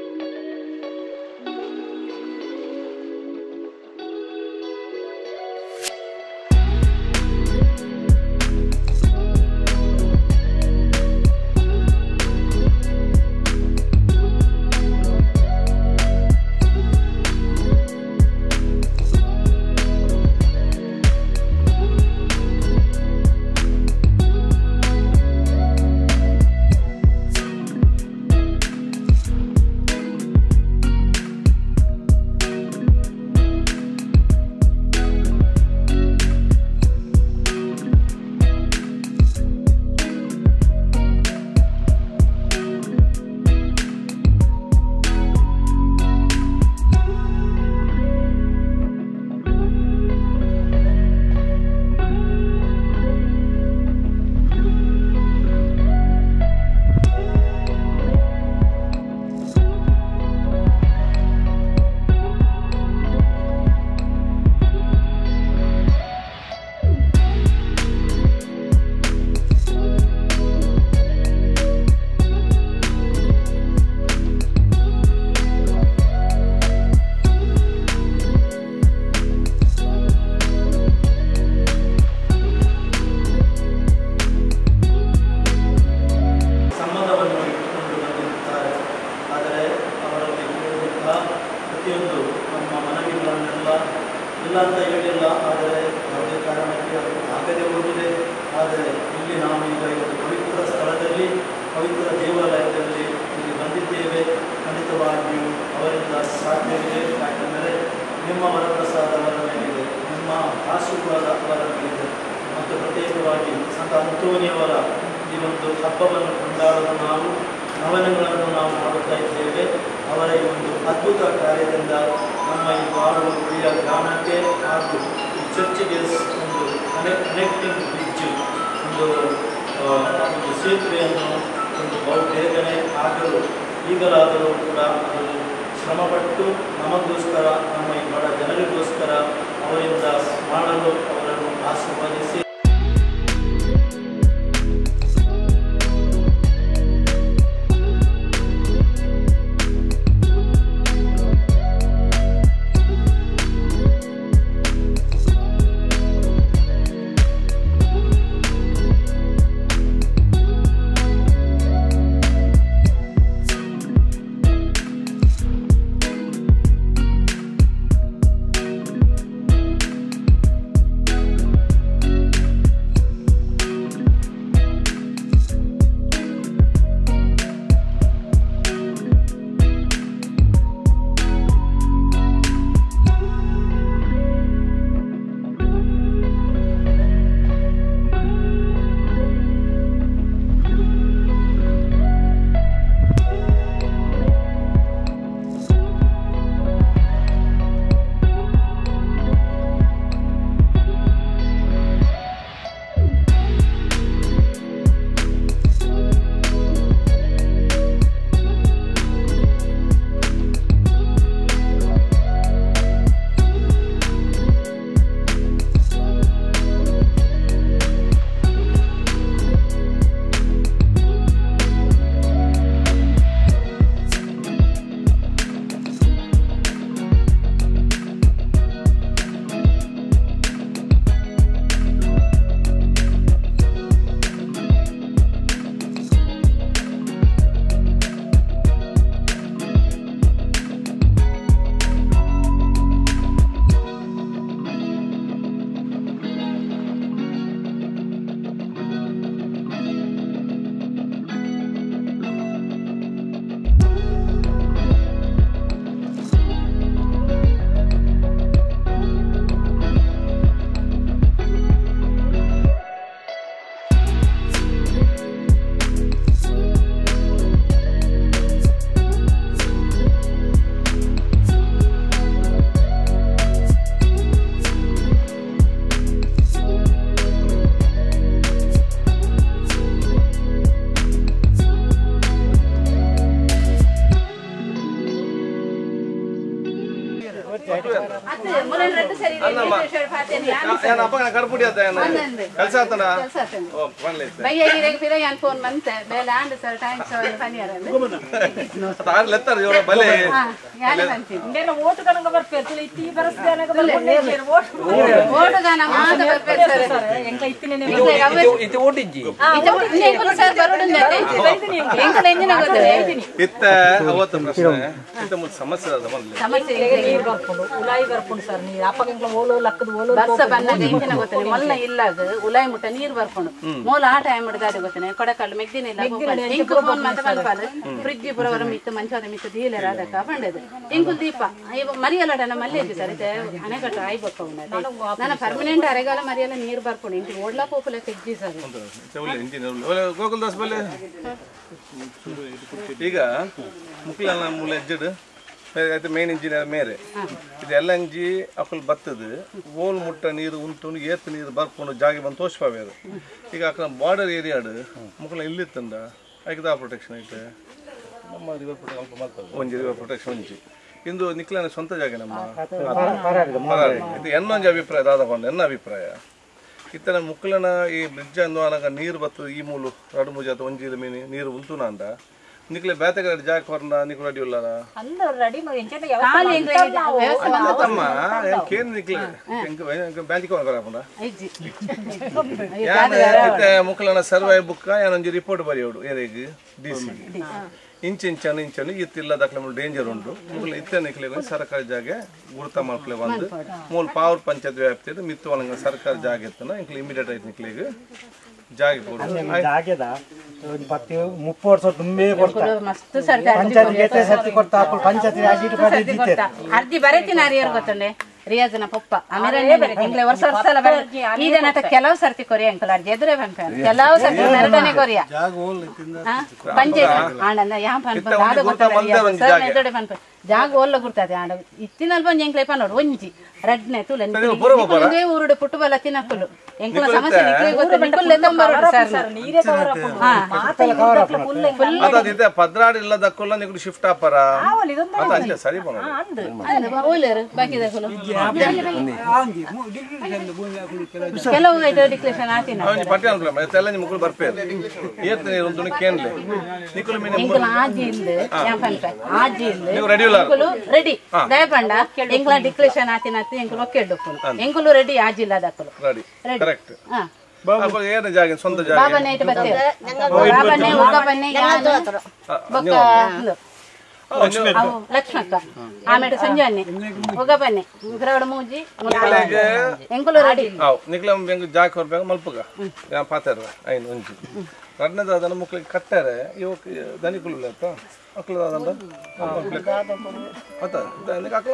ಸಂಬಂಧವನ್ನು ಇಟ್ಟುಕೊಂಡು ಬಂದಿರುತ್ತಾರೆ ಆದರೆ ಅವರಲ್ಲಿ ಕೇಳುವಂತಹ ಪ್ರತಿಯೊಂದು ನಮ್ಮ ಮನವಿಗಳನ್ನೆಲ್ಲ ಇಲ್ಲ ಅಂತ ಹೇಳಿಲ್ಲ ಆದರೆ ಯಾವುದೇ ಕಾರಣಕ್ಕೆ ಅದು ಆಗದೆ ಹೋಗಿದೆ ಆದರೆ ಇಲ್ಲಿ ನಾವು ಈಗ ಇವತ್ತು ಪವಿತ್ರ ಸ್ಥಳದಲ್ಲಿ ಪವಿತ್ರ ದೇವಾಲಯದಲ್ಲಿ ಇಲ್ಲಿ ಬಂದಿದ್ದೇವೆ ಖಂಡಿತವಾಗಿಯೂ ಅವರಿಂದ ಸಾಧ್ಯವಿದೆ ಯಾಕೆಂದರೆ ನಿಮ್ಮ ವರಪ್ರಸಾದ ಅವರ ಮೇಲಿದೆ ನಿಮ್ಮ ಆಶೀರ್ವಾದ ಅವರ ಮೇಲಿದೆ ಮತ್ತು ಪ್ರತ್ಯೇಕವಾಗಿ ಸಂತ ಅಂತೋನಿಯವರ ಈ ಒಂದು ಹಬ್ಬವನ್ನು ಕೊಂಡಾಡಲು ನಾವು ನವನಗಳನ್ನು ನಾವು ಮಾಡುತ್ತಾ ಇದ್ದೇವೆ ಅವರ ಈ ಒಂದು ಅದ್ಭುತ ಕಾರ್ಯದಿಂದ ನಮ್ಮ ಈ ಬಾಳುವ ಉಳಿಯ ಗ್ರಾಮಕ್ಕೆ ಹಾಗೂ ಈ ಚರ್ಚಿಗೆ ಒಂದು ಕನೆಕ್ಟ್ ಕನೆಕ್ಟಿಂಗ್ ಬ್ರಿಡ್ಜ್ ಒಂದು ಆ, ಒಂದು ಸೇತುವೆಯನ್ನು ಒಂದು ಬಹು ಬೇಗನೆ ಆಗಲು ಈಗಲಾದರೂ ಕೂಡ ಅದು ಶ್ರಮಪಟ್ಟು ನಮಗೋಸ್ಕರ ನಮ್ಮ ಈ ಬಡ ಜನರಿಗೋಸ್ಕರ ಅವರಿಂದ ಮಾಡಲು ಅವರನ್ನು ಆಶೀರ್ವದಿಸಿ
ಿ
ಏನ ಅಪ್ಪ ಕರ್ಪುಡಿ ಆತ ಏನ ಕೆಲಸ ಆತನ ಓ ಬನ್ಲಿ
ಫೋನ್ ಬಂತೆ ಬೇಲೆ ಆಂಡ್ ಸರ್ ಟೈಮ್ ಸರ್ ಪನಿಯರ್
ತಾರ್ ಲೆತ್ತರ ಇವ್ರ ಬಲೆ
ಓಟುಗಾನ ಮಾತ ಬರ್ಬೇಕು ಸರ್
ಇದು ಓಟಿಂಜಿ
ಎಂಕುಲು ಸರ್ ಬರೋಡಿಂದ ಎಂಕುಲು ಎಂಜಿನ ಗೊತ್ತಿದೆ
ಇತ್ತ ಅವತ್ತು ಪ್ರಶ್ನೆ ಇತ್ತ ಮುಚ್ಚ ಸಮಸ್ಯೆ ಅದ ಬಂದ್ಲಿ
ಸಮಸ್ಯೆ ಬರ್ಸ ಬಂದಾಗ ಎಂಜಿನ ಗೊತ್ತಿಲ್ಲ ಮೊಲ್ಲ ಇಲ್ಲಾಗ ಉಲಾಯಿ ಮುಟ್ಟ ನೀರು ಬರ್ಕೊಂಡು ಮೂಲ ಆ ಟೈಮ್ ಹಿಡಿದಾದ ಗೊತ್ತಿನ ಕೊಡಕಲ್ಲು ಮೆಗ್ದಿನ ಇಲ್ಲ ಇಂಕು ಫೋನ್ ಮತ್ತೆ ಮಲ್ಪಾಲು ಫ್ರಿಡ್ಜ್ ಪುರವರ ಮಿತ್ತು ಮಂಚದ ಮಿತ್ತು ದೀಲರ ಅದಕ್ಕ ಬಂಡದು ಇಂಕು ದೀಪ ಇವ ಮರಿಯಲಡನ ಮಲ್ಲೆ ಇದ್ದು ಸರ್ ಇದೆ ಅಣೆಕಟ್ಟು ಆಯ್ಬೇಕು ನನ್ನ ಪರ್ಮನೆಂಟ್ ಅರೆಗಾಲ ಮರಿಯಲ್ಲ ನೀರು ಬರ್ಕೊಂಡು ಇಂಟಿ ಓಡ್ಲಾ ಪೋಪುಲ ತೆಗ್ದಿ ಸರ್
ಒಳ್ಳೆ ಇಂಜಿನ್ ಒಳ್ಳೆ ಗೋಕುಲ್ ದಾಸ್ ಬಲ್ಲೆ ಈಗ ಮುಕ್ಲ ಮೂಲ ಎಜ್ಜಡ್ అయితే మెయిన్ ఇంజిన్ మేరే ఇది ఎల్ఎన్జి అక్కలు బత్తది ఓల్ ముట్ట నీరు ఉంటుండు ఏత్ నీరు ಬರ್ಕೊಂಡು ಜಾಗಿ ಬಂದು ತೋರಿಸ್ಪಾವೇರು ಈಗ ಅక్కడ ಬಾರ್ಡರ್ ಏರಿಯಾಡು ಮುಕ್ಕಳ ಇಲ್ಲಿತ್ತಂದ ಐಕದಾ ಪ್ರೊಟೆಕ್ಷನ್ ಐತೆ ನಮ್ಮ ರಿವರ್ ಪ್ರೊಟೆಕ್ಷನ್ ಒಂಜಿ ರಿವರ್ ಪ್ರೊಟೆಕ್ಷನ್ ಒಂಜಿ ಇಂದು ನಿಕ್ಲನ ಸ್ವಂತ ಜಾಗ ನಮ್ಮ ಪರಾರಿ. ಇದು ಎನ್ನೊಂಜಿ ಅಭಿಪ್ರಾಯ ದಾದಕೊಂಡ ಎನ್ನ ಅಭಿಪ್ರಾಯ ಇತ್ತನ ಮುಕ್ಕಲನ ಈ ಬ್ರಿಡ್ಜ್ ಅನ್ನೋ ಅನಗ ನೀರು ಬರ್ತದೆ ಈ ಮೂಲು ರಡು ಮೂಜಿ ಅಥವಾ ಒಂಜಿ ಮೀನಿ ನೀರು ಉಂತುನ ಅಂದ ನಿಕ್ಲೆ ಬೇತೆಗಡೆ ಜಾಗ ಕೊರ್ನ ನಿಕ್ಲು ರೆಡಿ ಉಳ್ಳಾರ
ಖಾಲಿ ಎಂಗ್ಲ ವ್ಯವಸ್ಥೆ ಬಂದು
ಅಮ್ಮ ಏನ್ ಕೇನ್ ನಿಕ್ಲೆ ಬ್ಯಾಂಕಿಗೆ ಹೋಗಲ್ಲ
ಐಜಿ
ಯಾನ್ ಇತ್ತೆ ಮುಕ್ಕಲನ ಸರ್ವೆ ಬುಕ್ಕ ಏನೊಂಜಿ ರಿಪೋರ್ಟ್ ಬರೆಯೋಡು ಏರಿಗ್ ಡಿ ಸಿ ಇಂಚ್ ಇಂಚನು ಇಂಚನು ಇತ್ತಿಲ್ಲ ದಾಖಲೆ ಡೇಂಜರ್ ಉಂಟು ಮುಕ್ಕಲ ಇತ್ತೆ ನಿಕ್ಲೆ ಸರ್ಕಾರಿ ಜಾಗೆ ಗುರುತ ಮಾಡ್ಕಲೆ ಬಂದು ಮೂಲ ಪಾವರ್ ಪಂಚಾಯತ್ ವ್ಯಾಪ್ತಿಯಲ್ಲಿ ಮಿತ್ತು ಒಳಗ ಸರ್ಕಾರಿ ಜಾಗ ಇತ್ತನ ಇಂಕ್ಲೆ ಇಮಿಡಿಯೇಟ್ ಆಯ್ತು ನಿಕ್ಲಿಗೆ ಜಾಗ ಕೊಡು
ಜಾಗೆದ ಒಂದು ಪತ್ತು ಮುಪ್ಪು ವರ್ಷ ತುಂಬೇ ಕೊಡ್ತಾ
ಮಸ್ತ್ ಸರ್ತಿ ಅರ್ಜಿ
ಪಂಚಾಯತ್ಗೆ ಎಷ್ಟೇ ಸರ್ತಿ ಕೊಡ್ತಾ ಹಾಕೊಂಡು ಪಂಚಾಯತ್ಗೆ ಅಡ್ಡಿಟ್ಟು
ಸರ್ತಿ ಕೊಡ್ತಾ. ಅರ್ಜಿ ಬರೀತೀನಿ ಅರಿಯರ್ ಗೊತ್ತುಂಡೆ ರಿಯಾಜನ ಪಪ್ಪ ಆಮೇಲೆ ಎಂಗ್ಲೆ ವರ್ಷ ವರ್ಷ ಎಲ್ಲ ಬರ ಈಗ ನಟ ಕೆಲವು ಸರ್ತಿ ಕೊರಿಯ ಅಂಕಲ್ ಅರ್ಜಿ ಎದುರೇ ಬಂಕ ಕೆಲವು ಸರ್ತಿ ಎರಡನೇ ಕೊರಿಯ ಪಂಚಾಯತ್ ಆಂಡಂದ ಯಾ ಪನ್ಪ ದಾದ ಗೊತ್ತಲ್ಲ ಸರ್ ಎದುರೇ ಪನ್ಪ ಜಾಗ ಓಲ್ಲ ಗುರ್ತದೆ ಆಂಡ ಇತ್ತಿನಲ್ಲಿ ಬಂದು ಎಂಕ್ಲೆ ಪನ್ನೋಡು ಒಂಜಿ ರಡ್ನೆ ತುಲೆ ನಿಕ್ಲೆ ಊರುಡು ಪುಟ್ಟು ಬಲ ತಿನ್ನಕ್ಕಲು ಎಂಕ್ಲ ಸಮಸ್ಯೆ ನಿಕ್ಲೆ ಗೊತ್ತ ನಿಕ್ಕುಲ್ ಎತ್ತಂಬರೋಡು ಸರ್ ಹಾ ಫುಲ್
ಅದಿದೆ ಪದ್ರಾಡ್ ಇಲ್ಲ ದಕ್ಕಲ್ಲ ನಿಕ್ಲು ಶಿಫ್ಟ್ ಆಪರ ಅದ ಅಲ್ಲ ಸರಿ ಬರೋದು
ಓಯ್ಲೇರು ಬಾಕಿದ ಕುಲು ಕೆಲವು ಡಿಕ್ಲೇಷನ್ ಆತಿನ
ಅವನಿ ಪಟ್ಟಿ ಅನ್ಕೊಳ ಎಲ್ಲ ನಿಮ್ಮ ಮುಕ್ಕಳು ಬರ್ಪೇರು ಏತ್ ನೀರು ಉಂಟು ಕೇನ್ಲೆ ನಿಕ್ಕಲು ಮೀನು
ಎಂಕುಲ ಆಜಿ ಇಲ್ದು ಯಾನ್ ಪನ್ಪ ಆಜಿ ಇಲ್ದು
ನೀವು ರೆಡಿ ಇಲ್ಲ
ಎಂಕುಲು ರೆಡಿ ದಯಪಂಡ ಎಂಕುಲ ಡಿಕ್ಲೇಷನ್ ಆತಿನ ಎಂಕುಲು ಒಕ್ಕೆಡ್ಡು ಎಂಕುಲು ರೆಡಿ ಆಜಿ ಇಲ್ಲ ದಕ್ಕಲು
ರೆಡಿ ಕರೆಕ್ಟ್
ಹಾ
ಅಪ್ಪ ಏನು ಜಾಗ ಸ್ವಂತ ಜಾಗ
ಬಾಬನೆ ಇಟ್ಟು ಬರ್ತೇವೆ ಬಾಬನೆ ಉಗ್ಗಬನ್ನೆ ಯಾನು ಬೊಕ್ಕ ಇದು. ಅವು ಲಕ್ಷ್ಮಕ್ಕ ಆಮೇಲೆ ಸಂಜಾನೆ ಉಗ್ಗಬನ್ನೆ ಗ್ರೌಡ್ ಮೂಜಿ ಎಂಕುಲು ರೆಡಿ
ಅವು ನಿಕ್ಲ ಬೆಂಗ್ ಜಾಗ ಹೊರಬೇಕು ಮಲ್ಪಗ ಯಾ ಪಾತಾರ ಐನು ಒಂಜಿ ಕಡ್ನದ ಅದನ್ನ ಮುಕ್ಳಿಗೆ ಕಟ್ಟಾರೆ ಇವಕ್ ದನಿಕುಲು ಆತ ಅಕ್ಲ ಅದಂಡ ಮತ್ತ ದನಿಕ ಅಕ್ಲ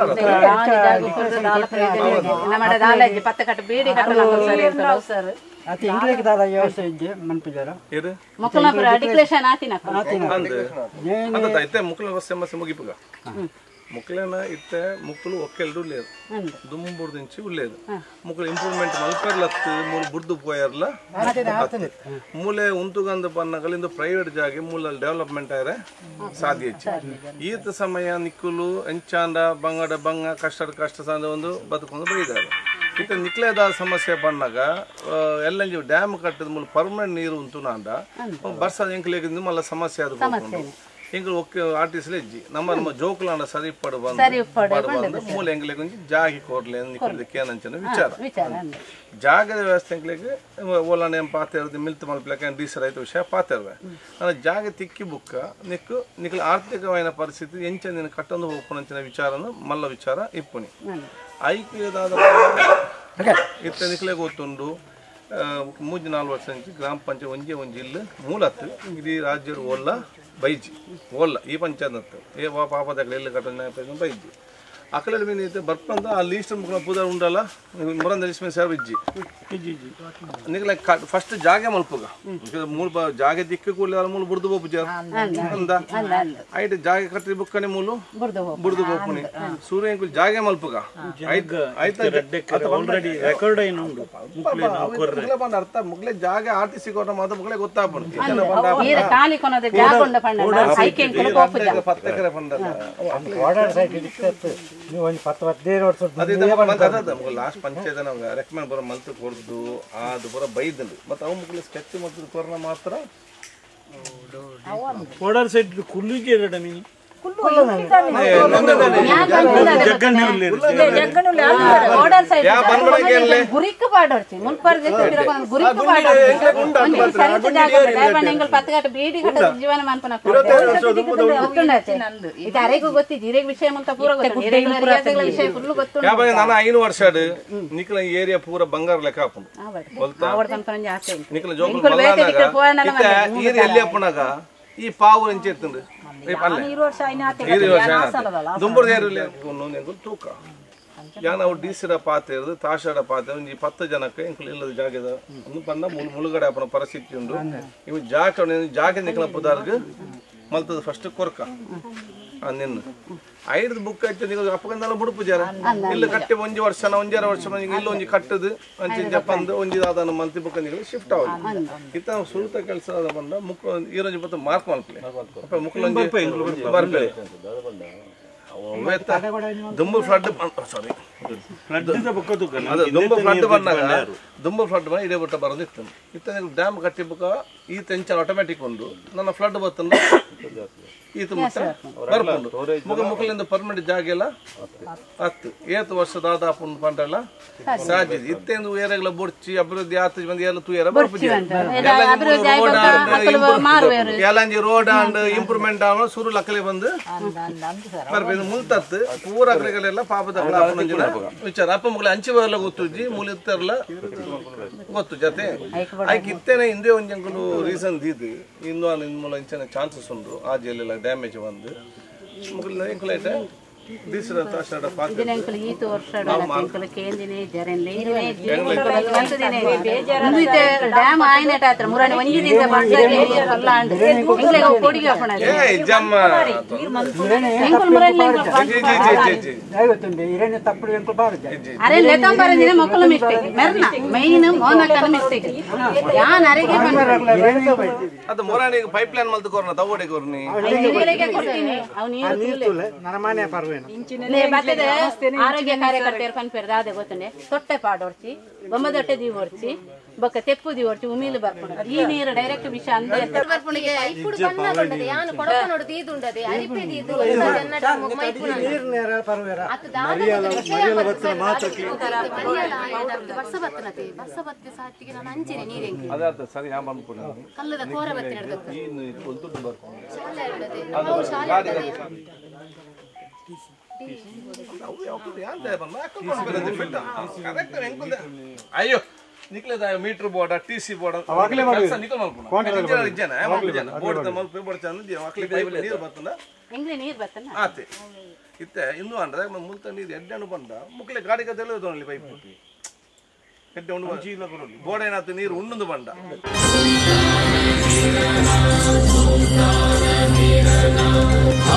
ನಮ್ಮ ದಾಲಜಿ ಪತ್ತ ಕಟ್ಟು ಬೀಡಿ ಕಟ್ಟು ಸರಿ ಇರ್ತದೆ ಸರ್
ಅದು ಇಂಗ್ಲಿಗೆ ದಾದ ವ್ಯವಸ್ಥೆ ಇದ್ದೆ ಮನ್ಪಿದಾರ
ಇದು
ಮುಕ್ಕಲಪುರ ಡಿಕ್ಲೇಷನ್ ಆತಿನ
ಅಂದ್ ಅಂದ ಇತ್ತೆ ಮುಕ್ಲ ಸಮಸ್ಯೆ ಮುಗಿಪುಗ ಮುಕ್ಲೇನ ಇತ್ತೆ ಮುಕ್ಕಲು ಒಕ್ಕೆಲ್ಡು లేదు దుమ్ము దించి ఉల్లేదు ముక్కలు ఇంప్రూవ్మెంట్ మల్పర్లత్తు మూలు బుడ్డు పోయార్ల ಮೂಲೆ ಉಂತುಗಂದ ಬನ್ನಗಳಿಂದ ಪ್ರೈವೇಟ್ ಜಾಗೆ ಮೂಲ ಡೆವಲಪ್ಮೆಂಟ್ ಆಯ್ರೆ ಸಾಧ್ಯ ಹೆಚ್ಚು ಈತ ಸಮಯ ನಿಕ್ಕುಲು ಎಂಚಾಂಡ ಬಂಗಡ ಬಂಗ ಕಷ್ಟದ ಕಷ್ಟ ಸಂದ ಒಂದು ಬದುಕೊಂಡು ಬೈದಾರೆ ಇತ್ತ ನಿಕ್ಲೇದ ಸಮಸ್ಯೆ ಬಂದಾಗ ಎಲ್ಲಂಜಿ ಡ್ಯಾಮ್ ಕಟ್ಟದ ಮೂಲ ಪರ್ಮನೆಂಟ್ ನೀರು ಉಂಟುನಾಂಡ ಬರ್ಸದ ಎಂಕ್ಲೇಗಿಂದ ಮಲ್ಲ ಸಮಸ್ಯೆ ಅದು ಎಂಗಳು ಒಕ್ಕೆ ಆರ್ಟಿಸ್ಟ್ ಇಜ್ಜಿ ನಮ್ಮ ನಮ್ಮ ಜೋಕುಲಾಂಡ ಸರಿ ಪಡು ಬಂದು ಪಡು ಬಂದು ಮೂಲ ಎಂಗ್ಲಿಗೆ ಒಂಜಿ ಜಾಗಿ ಕೊಡ್ಲಿ ನಿಕ್ಕಲಿಕ್ಕೆ ಏನಂಚನ ವಿಚಾರ
ವಿಚಾರ ಅಂದ್ರೆ.
ಜಾಗದ ವ್ಯವಸ್ಥೆ ಎಂಕ್ಲಿಗೆ ಓಲಾನ ಏನ್ ಪಾತಿರ್ದು ಮಿಲ್ತ್ ಮಲ್ಪಲಕ್ಕೆ ಡೀಸರ್ ಆಯ್ತು ವಿಷಯ ಪಾತಿರ್ವೆ ಅಂದ್ರೆ ಜಾಗ ತಿಕ್ಕಿ ಬುಕ್ಕ ನಿಕ್ಕು ನಿಕ್ಲ ಆರ್ಥಿಕమైన ಪರಿಸ್ಥಿತಿ ಎಂಚ ನೀನು ಕಟ್ಟೊಂದು ಹೋಗ್ಪುನಂಚಿನ ವಿಚಾರನು ಮಲ್ಲ ವಿಚಾರ ಇಪ್ಪುನಿ ಐಕ್ಯದಾದ ಇತ್ತ ನಿಕ್ಲೆ ಗೊತ್ತುಂಡು ಆ, ಮೂಜಿ ನಾಲ್ಕು ವರ್ಷ నుంచి ಗ್ರಾಮ ಪಂಚಾಯತ್ ಒಂಜೆ ಒಂಜಿ ಇಲ್ಲು ಮೂಲತ್ತು ಇಡೀ ರಾಜ್ಯದ ಓಲ್ಲ ಬೈಜಿ ಓಲ್ಲ ಈ ಪಂಚಾಯತ್ ఏ పాప దగ్గర ఇల్లు కట్టడం బైజి అక్కడ మీరు అయితే బర్పంత ఆ లీస్ట్ ముగ్గురు పూజ ఉండాలా మురం తెలిసిన సేవ ఇజ్జి నీకు లైక్ ఫస్ట్ జాగే మలుపుగా మూడు ಬ- ಜಾಗೆ ದಿಕ್ಕ ಕೂಡಲೇ ಮೂಲು ಬುಡ್ದು ಬೋಪು ಜಾರ ಅಂದ ಐಟ್ ಜಾಗೆ ಕಟ್ಟಿ ಬುಕ್ಕನೆ ಮೂಲು ಬುಡ್ದು ಬೋಪುನಿ ಸೂರ್ಯ ಇಂಕುಲ್ ಜಾಗೆ ಮಲ್ಪುಗ ಐತ್ ಐತ
ಆಲ್ರೆಡಿ ರೆಕಾರ್ಡ್ ಏನು ಉಂಟು
ಮುಗ್ಲೆ ಬಂದ ಅರ್ಥ ಮುಗ್ಲೆ ಜಾಗ ಆರ್ಟಿಸಿ ಕೊಟ್ಟ ಮಾತ್ರ ಮುಗ್ಲೆ ಗೊತ್ತಾಪುನು ಇತನ ಬಂದ
ಈರ ಖಾಲಿ ಕೊನದ ಜಾಗೊಂಡ ಪಂಡ ಐಕೆ ಎಂಕುಲು ಕೋಪುಜ
ಪತ್ತೆಕರೆ ಬಂದಲ್ಲ
ವಾರ್ಡರ್ ಸೈಡ್ ಇರ್ತದೆ ನೀವು ಒಂದು ಪತ್ತು ಹದಿನೈದು ವರ್ಷ
ಅದಿದ್ದ ಮತ್ತೆ ಅದ ನಮ್ಗೆ ಲಾಸ್ಟ್ ಪಂಚಾಯತ್ ನಮ್ಗೆ ರೆಕಮೆಂಡ್ ಬರೋ ಮಲ್ತು ಕೊಡ್ದು ಅದು ಬರೋ ಬೈದಂಡು ಮತ್ತೆ ಅವು ಮುಗಿಲಿ ಸ್ಕೆಚ್ ಮತ್ತು ಕೊರೋನಾ ಮಾತ್ರ
ಕೋಡರ್ ಸೈಡ್ ಕುಲ್ಲಿಗೆ ಎರಡ ಮೀನು
ಓಡರ್ ಸೈಡ್
ಯಾ ಬಂದ್ಬಿಡಕ್ಕೆ ಎಲ್ಲೇ?
ಗುರಿಕ್ ಪಾಡೋರ್ಚಿ ಮುಲ್ಪರ್ ಗುರಿಕ್ ಪಾಡೋರ್ಚಿ ಒಂಜಿ ಸರಿತ ಜಾಗ ದಯಮಾಡಿ ಎಂಗಲ್ ಪತ್ತಗಟ್ಟ ಬೀಡಿ ಕಟ್ಟ ಜೀವನ ಮನ್ಪನ ಗೊತ್ತುಂಡಾಚೆ ಇದು ಅರೆಗೂ ಗೊತ್ತಿದ್ದು ಇರೆಗ್ ವಿಷಯ ಮುಂತ ಪೂರ ಗೊತ್ತು ಇರೆಗ್ಯುಲರ್ ಯಾತ್ರೆಗಳ ವಿಷಯ ಫುಲ್ ಗೊತ್ತುಂಡು
ಯಾವಾಗ ನಾನು ಐನು ವರ್ಷ ನಿಖಲ ಏರಿಯಾ ಪೂರ ಬಂಗಾರ ಲೆಕ್ಕ ಹಾಕೊಂಡು ಬಲ್ತಾ
ಆವಡ್ತ ಒಂದ್ ಜಾಸ್ತಿ ಉಂಟು
ನಿಖಲ ಜೋಬಲ್
ಎಂಕುಲು ಬೇತೆ
ಮಲ್ಲಾನಾಗ
ದಿಕ್ಕು ಪೋಯನಲ
ಇತ್ತ ಈರಿ ಎಲ್ಲಿ ಅಪ್ಪನಾಗ ಈ ಪಾವು ಎಂಚೆ ಎತ್ತಂದು
ಇರು ವರ್ಷ ಐನಾತೆ
ಈರಿ ವರ್ಷ ದುಂಬುರ್ದ ಏರಿಯಲ್ಲಿ ಎಂಕುಲು ತೂಕ ಯಾನ ಅವು ಡಿಸಿಡ ಪಾತೆ ಇರೋದು ತಾಷಾಡ ಪಾತೆ ಒಂಜಿ ಪತ್ತು ಜನಕ್ಕೆ ಎಂಕುಲು ಇಲ್ಲದ ಜಾಗದ ಒಂದು ಬಂದ ಮುಳು ಮುಳುಗಡೆ ಅಪ್ಪನ ಪರಿಸ್ಥಿತಿ ಉಂಡು ಇವು ಜಾಗ ಜಾಗ ನಿಖಲ ಪುದಾರ್ಗ ಮಲ್ತದ ಫಸ್ಟ್ ಕೊರ್ಕ ಆ ನಿನ್ನ ಐದು ಬುಕ್ ಆಯ್ತು ನೀವು ಅಪ್ಪಗಂದೆಲ್ಲ ಮುಡುಪು ಜರ ಇಲ್ಲ ಕಟ್ಟೆ ಒಂಜಿ ವರ್ಷನ ಒಂಜರ ವರ್ಷ ಮಂದಿಗೆ ಇಲ್ಲ ಒಂಜಿ ಕಟ್ಟದು ಅಂಚಿ ಜಪ್ಪಂದು ಒಂಜಿ ಅದನ್ನು ಮಲ್ತಿ ಬುಕ್ ನಿಗಳು ಶಿಫ್ಟ್ ಆಗೋದು ಇತ್ತ ನಾವು ಸುರುತ ಕೆಲಸ ಬಂದ ಮುಕ್ಕ ಈರೋಜು ಬತ್ತ ಮಾರ್ಕ್ ಮಲ್ಪಲೆ ಅಪ್ಪ ಮುಕ್ಕಲೊಂಜಿ ಬರ್ಪೆ ದುಂಬು ಫ್ಲಡ್ ಸಾರಿ ಅದು ದುಂಬು ಫ್ಲಡ್ ಬಂದಾಗ ದುಂಬು ಫ್ಲಡ್ ಬಂದ ಇಡೇ ಬಿಟ್ಟ ಬರೋದಿತ್ತು ಇತ್ತ ಡ್ಯಾಮ್ ಕಟ್ಟಿ ಬುಕ್ಕ ಈ ತೆಂಚಲ್ ಆಟೋಮೆಟಿಕ್ ಉಂಡು ನನ್ನ ಫ್ಲಡ್ ಬತ್ತಂದು ಈತ ಮುಟ್ಟ ಬರ್ಪುಂಡು ಮುಖ ಮುಖಲಿಂದ ಪರ್ಮನೆಂಟ್ ಜಾಗ ಎಲ್ಲ ಹತ್ತು ಏತು ವರ್ಷ ದಾದಾಪು ಉಂಡು ಪಂಡಲ್ಲ ಸಾಧ್ಯತೆ ಇತ್ತೇಂದು ಏರಗಳ ಬೊಡ್ಚಿ ಅಭಿವೃದ್ಧಿ ಆತು ಮಂದಿ ಎಲ್ಲ ತೂಯರ ಬರ್ಪುಜಿ
ಅಭಿವೃದ್ಧಿ ಆಯ್ತು ಅಕ್ಕಲು ಮಾರುವೇರು
ಎಲ್ಲಂಜಿ ರೋಡ್ ಅಂಡ್ ಇಂಪ್ರೂವ್ಮೆಂಟ್ ಆಗ ಸುರು ಲಕ್ಕಲೆ ಬಂದು ಬರ್ಬೇಕು ಮುಲ್ತತ್ತು ಪೂರ ಅಗ್ರಗಳೆಲ್ಲ ಪಾಪದ ಅಪ್ಪನಂಜಿನ ವಿಚಾರ ಅಪ್ಪ ಮುಗ್ಲ ಅಂಚಿ ಬರಲ್ಲ ಗೊತ್ತುಜ್ಜಿ ಮುಲಿತ್ತರ್ಲ ಗೊತ್ತು ಜೊತೆ ಆಯ್ಕೆ ಇತ್ತೇನೆ ಹಿಂದೆ ಒಂಜಿ ಅಂಕಲು ರೀಸನ್ ದೀದು ಇನ್ನು ಇನ್ಮೂಲ ಇಂಚನೆ ಚಾನ್ಸಸ್ ಉಂಡು ಆ ಜೈಲೆಲ್ಲ ಡ್ಯಾಮೇಜ್ ಬಂದು ಮುಗಿಲ ಎಂಕಲೈಟ ದಿಸ್ರ ತಾಷಾಡ ಪಾತ್ರ
ಇಂದಿನ ಅಂಕಲ್ ಈ ವರ್ಷ ಅಂಕಲ್ ಕೇಂದಿನಿ ಜರನ್ಲಿ ಡ್ಯಾಮ್ ಆಯ್ನಟ ಆತ್ರ ಮುರಾಣಿ ಒಂಜಿ ದಿನ ಬರ್ಸಾಗಿ ಎಲ್ಲ ಅಂಡ್ ಇಂಗ್ಲೆ ಕೊಡಿಗೆ ಹಾಕೋಣ
ಏ ಜಮ್ಮ
ಎಂಕಲ್ ಮುರಾಣಿ
ಜಿ ಜಿ ಜಿ ಜಿ ಜಿ
ಗೊತ್ತುಂಡೆ ಇರೇನೆ ತಪ್ಪು ಎಂಕಲು ಬಾರದೆ
ಅರೆ ಲೆತಂ ಬರದಿನ ಮಕ್ಕಳು ಮಿಸ್ಟೇಕ್ ಮೆರ್ನ ಮೈನ್ ಮೋನಕನ ಮಿಸ್ಟೇಕ್ ಯಾನ್ ಅರೆಗೆ
ಅದು ಮೊರಾಣಿಗೆ ಪೈಪ್ ಲೈನ್ ಮಲ್ತು ಕೊರ್ನ ತಗೋಡೆ ಕೊರ್ನಿ
ಬಂದಿಗೆ ಕೊಡ್ತೀನಿ ಅವ್ನು
ನರಮಾನೆ ಪರ್ವೇನು
ಬರ್ತದೆ ಆರೋಗ್ಯ ಕಾರ್ಯಕರ್ತೆಯರು ಕನ್ಪೇರ್ ಅದೇ ಗೊತ್ತಂಡೆ ತೊಟ್ಟೆ ಪಾಡೋರ್ಚಿ ಬೊಮ್ಮದೊಟ್ಟೆ ದೀವೋರ್ಚಿ ಬೊಕ್ಕ ತೆಪ್ಪು ದೀವೋರ್ಚಿ ಉಮೀಲು ಬರ್ಕೊಂಡು ಈ ನೀರು ಡೈರೆಕ್ಟ್ ವಿಷ ಅಂದೆ ಬರ್ಪುಣಿಗೆ
ఇప్పుడు కన్నగుండదు యాను కొడకనోడు తీదుండదు అరిపే తీదు అన్నట మైపున
ನೀರ್ನೇರ ಪರ್ವೇರ
అత దాన విషయ ವರ್ಷ ಬತ್ತನತೆ ವರ್ಷ ಬತ್ತೆ ಸಾಟಿಗೆ ನಾನು ಅಂಚಿನೆ ನೀರೆಂಗಿ
ಅದಾದ ಸರಿ ಯಾ ಬಂದ್ಕೊಡಿ
ಕಲ್ಲದ ಕೋರ ಬತ್ತಿನ ಹಿಡ್ದದ್ದು
ಇನ್ನು ಒಂದು ದುಡ್ಡು ಬರ್ಕೊಂಡು
ಶಾಲೆ ಇರ್ತದೆ ನಾವು ಶಾಲೆ ಇರ್ತದೆ
ಅಯ್ಯೋ ನಿಕ್ಲೆದ meter board T C board board ಮಲ್ಪೆ ಬೋರ್ಡ್ ಚಂದ ನೀರು ಬರ್ತದ
ಹೆಂಗ್ರಿ ನೀರ್ ಬರ್ತನ
ಆತೆ ಇತ್ತೆ ಇನ್ನೂ ಅಂದ್ರೆ ಮುಲ್ತ ನೀರು ಎಡ್ಡೆಣ್ಣು ಬಂದ ಮುಕ್ಲೆ ಗಾಡಿ ಕದ್ದೆಲ್ಲ ತೊಗೊಳ್ಳಿ ಪೈಪ್ ಎಡ್ಡೆ ಉಂಡು ಬೋರ್ಡ್ ಏನಾಯ್ತು ನೀರು ಉಣ್ಣುದು ಬಂಡ
ಆ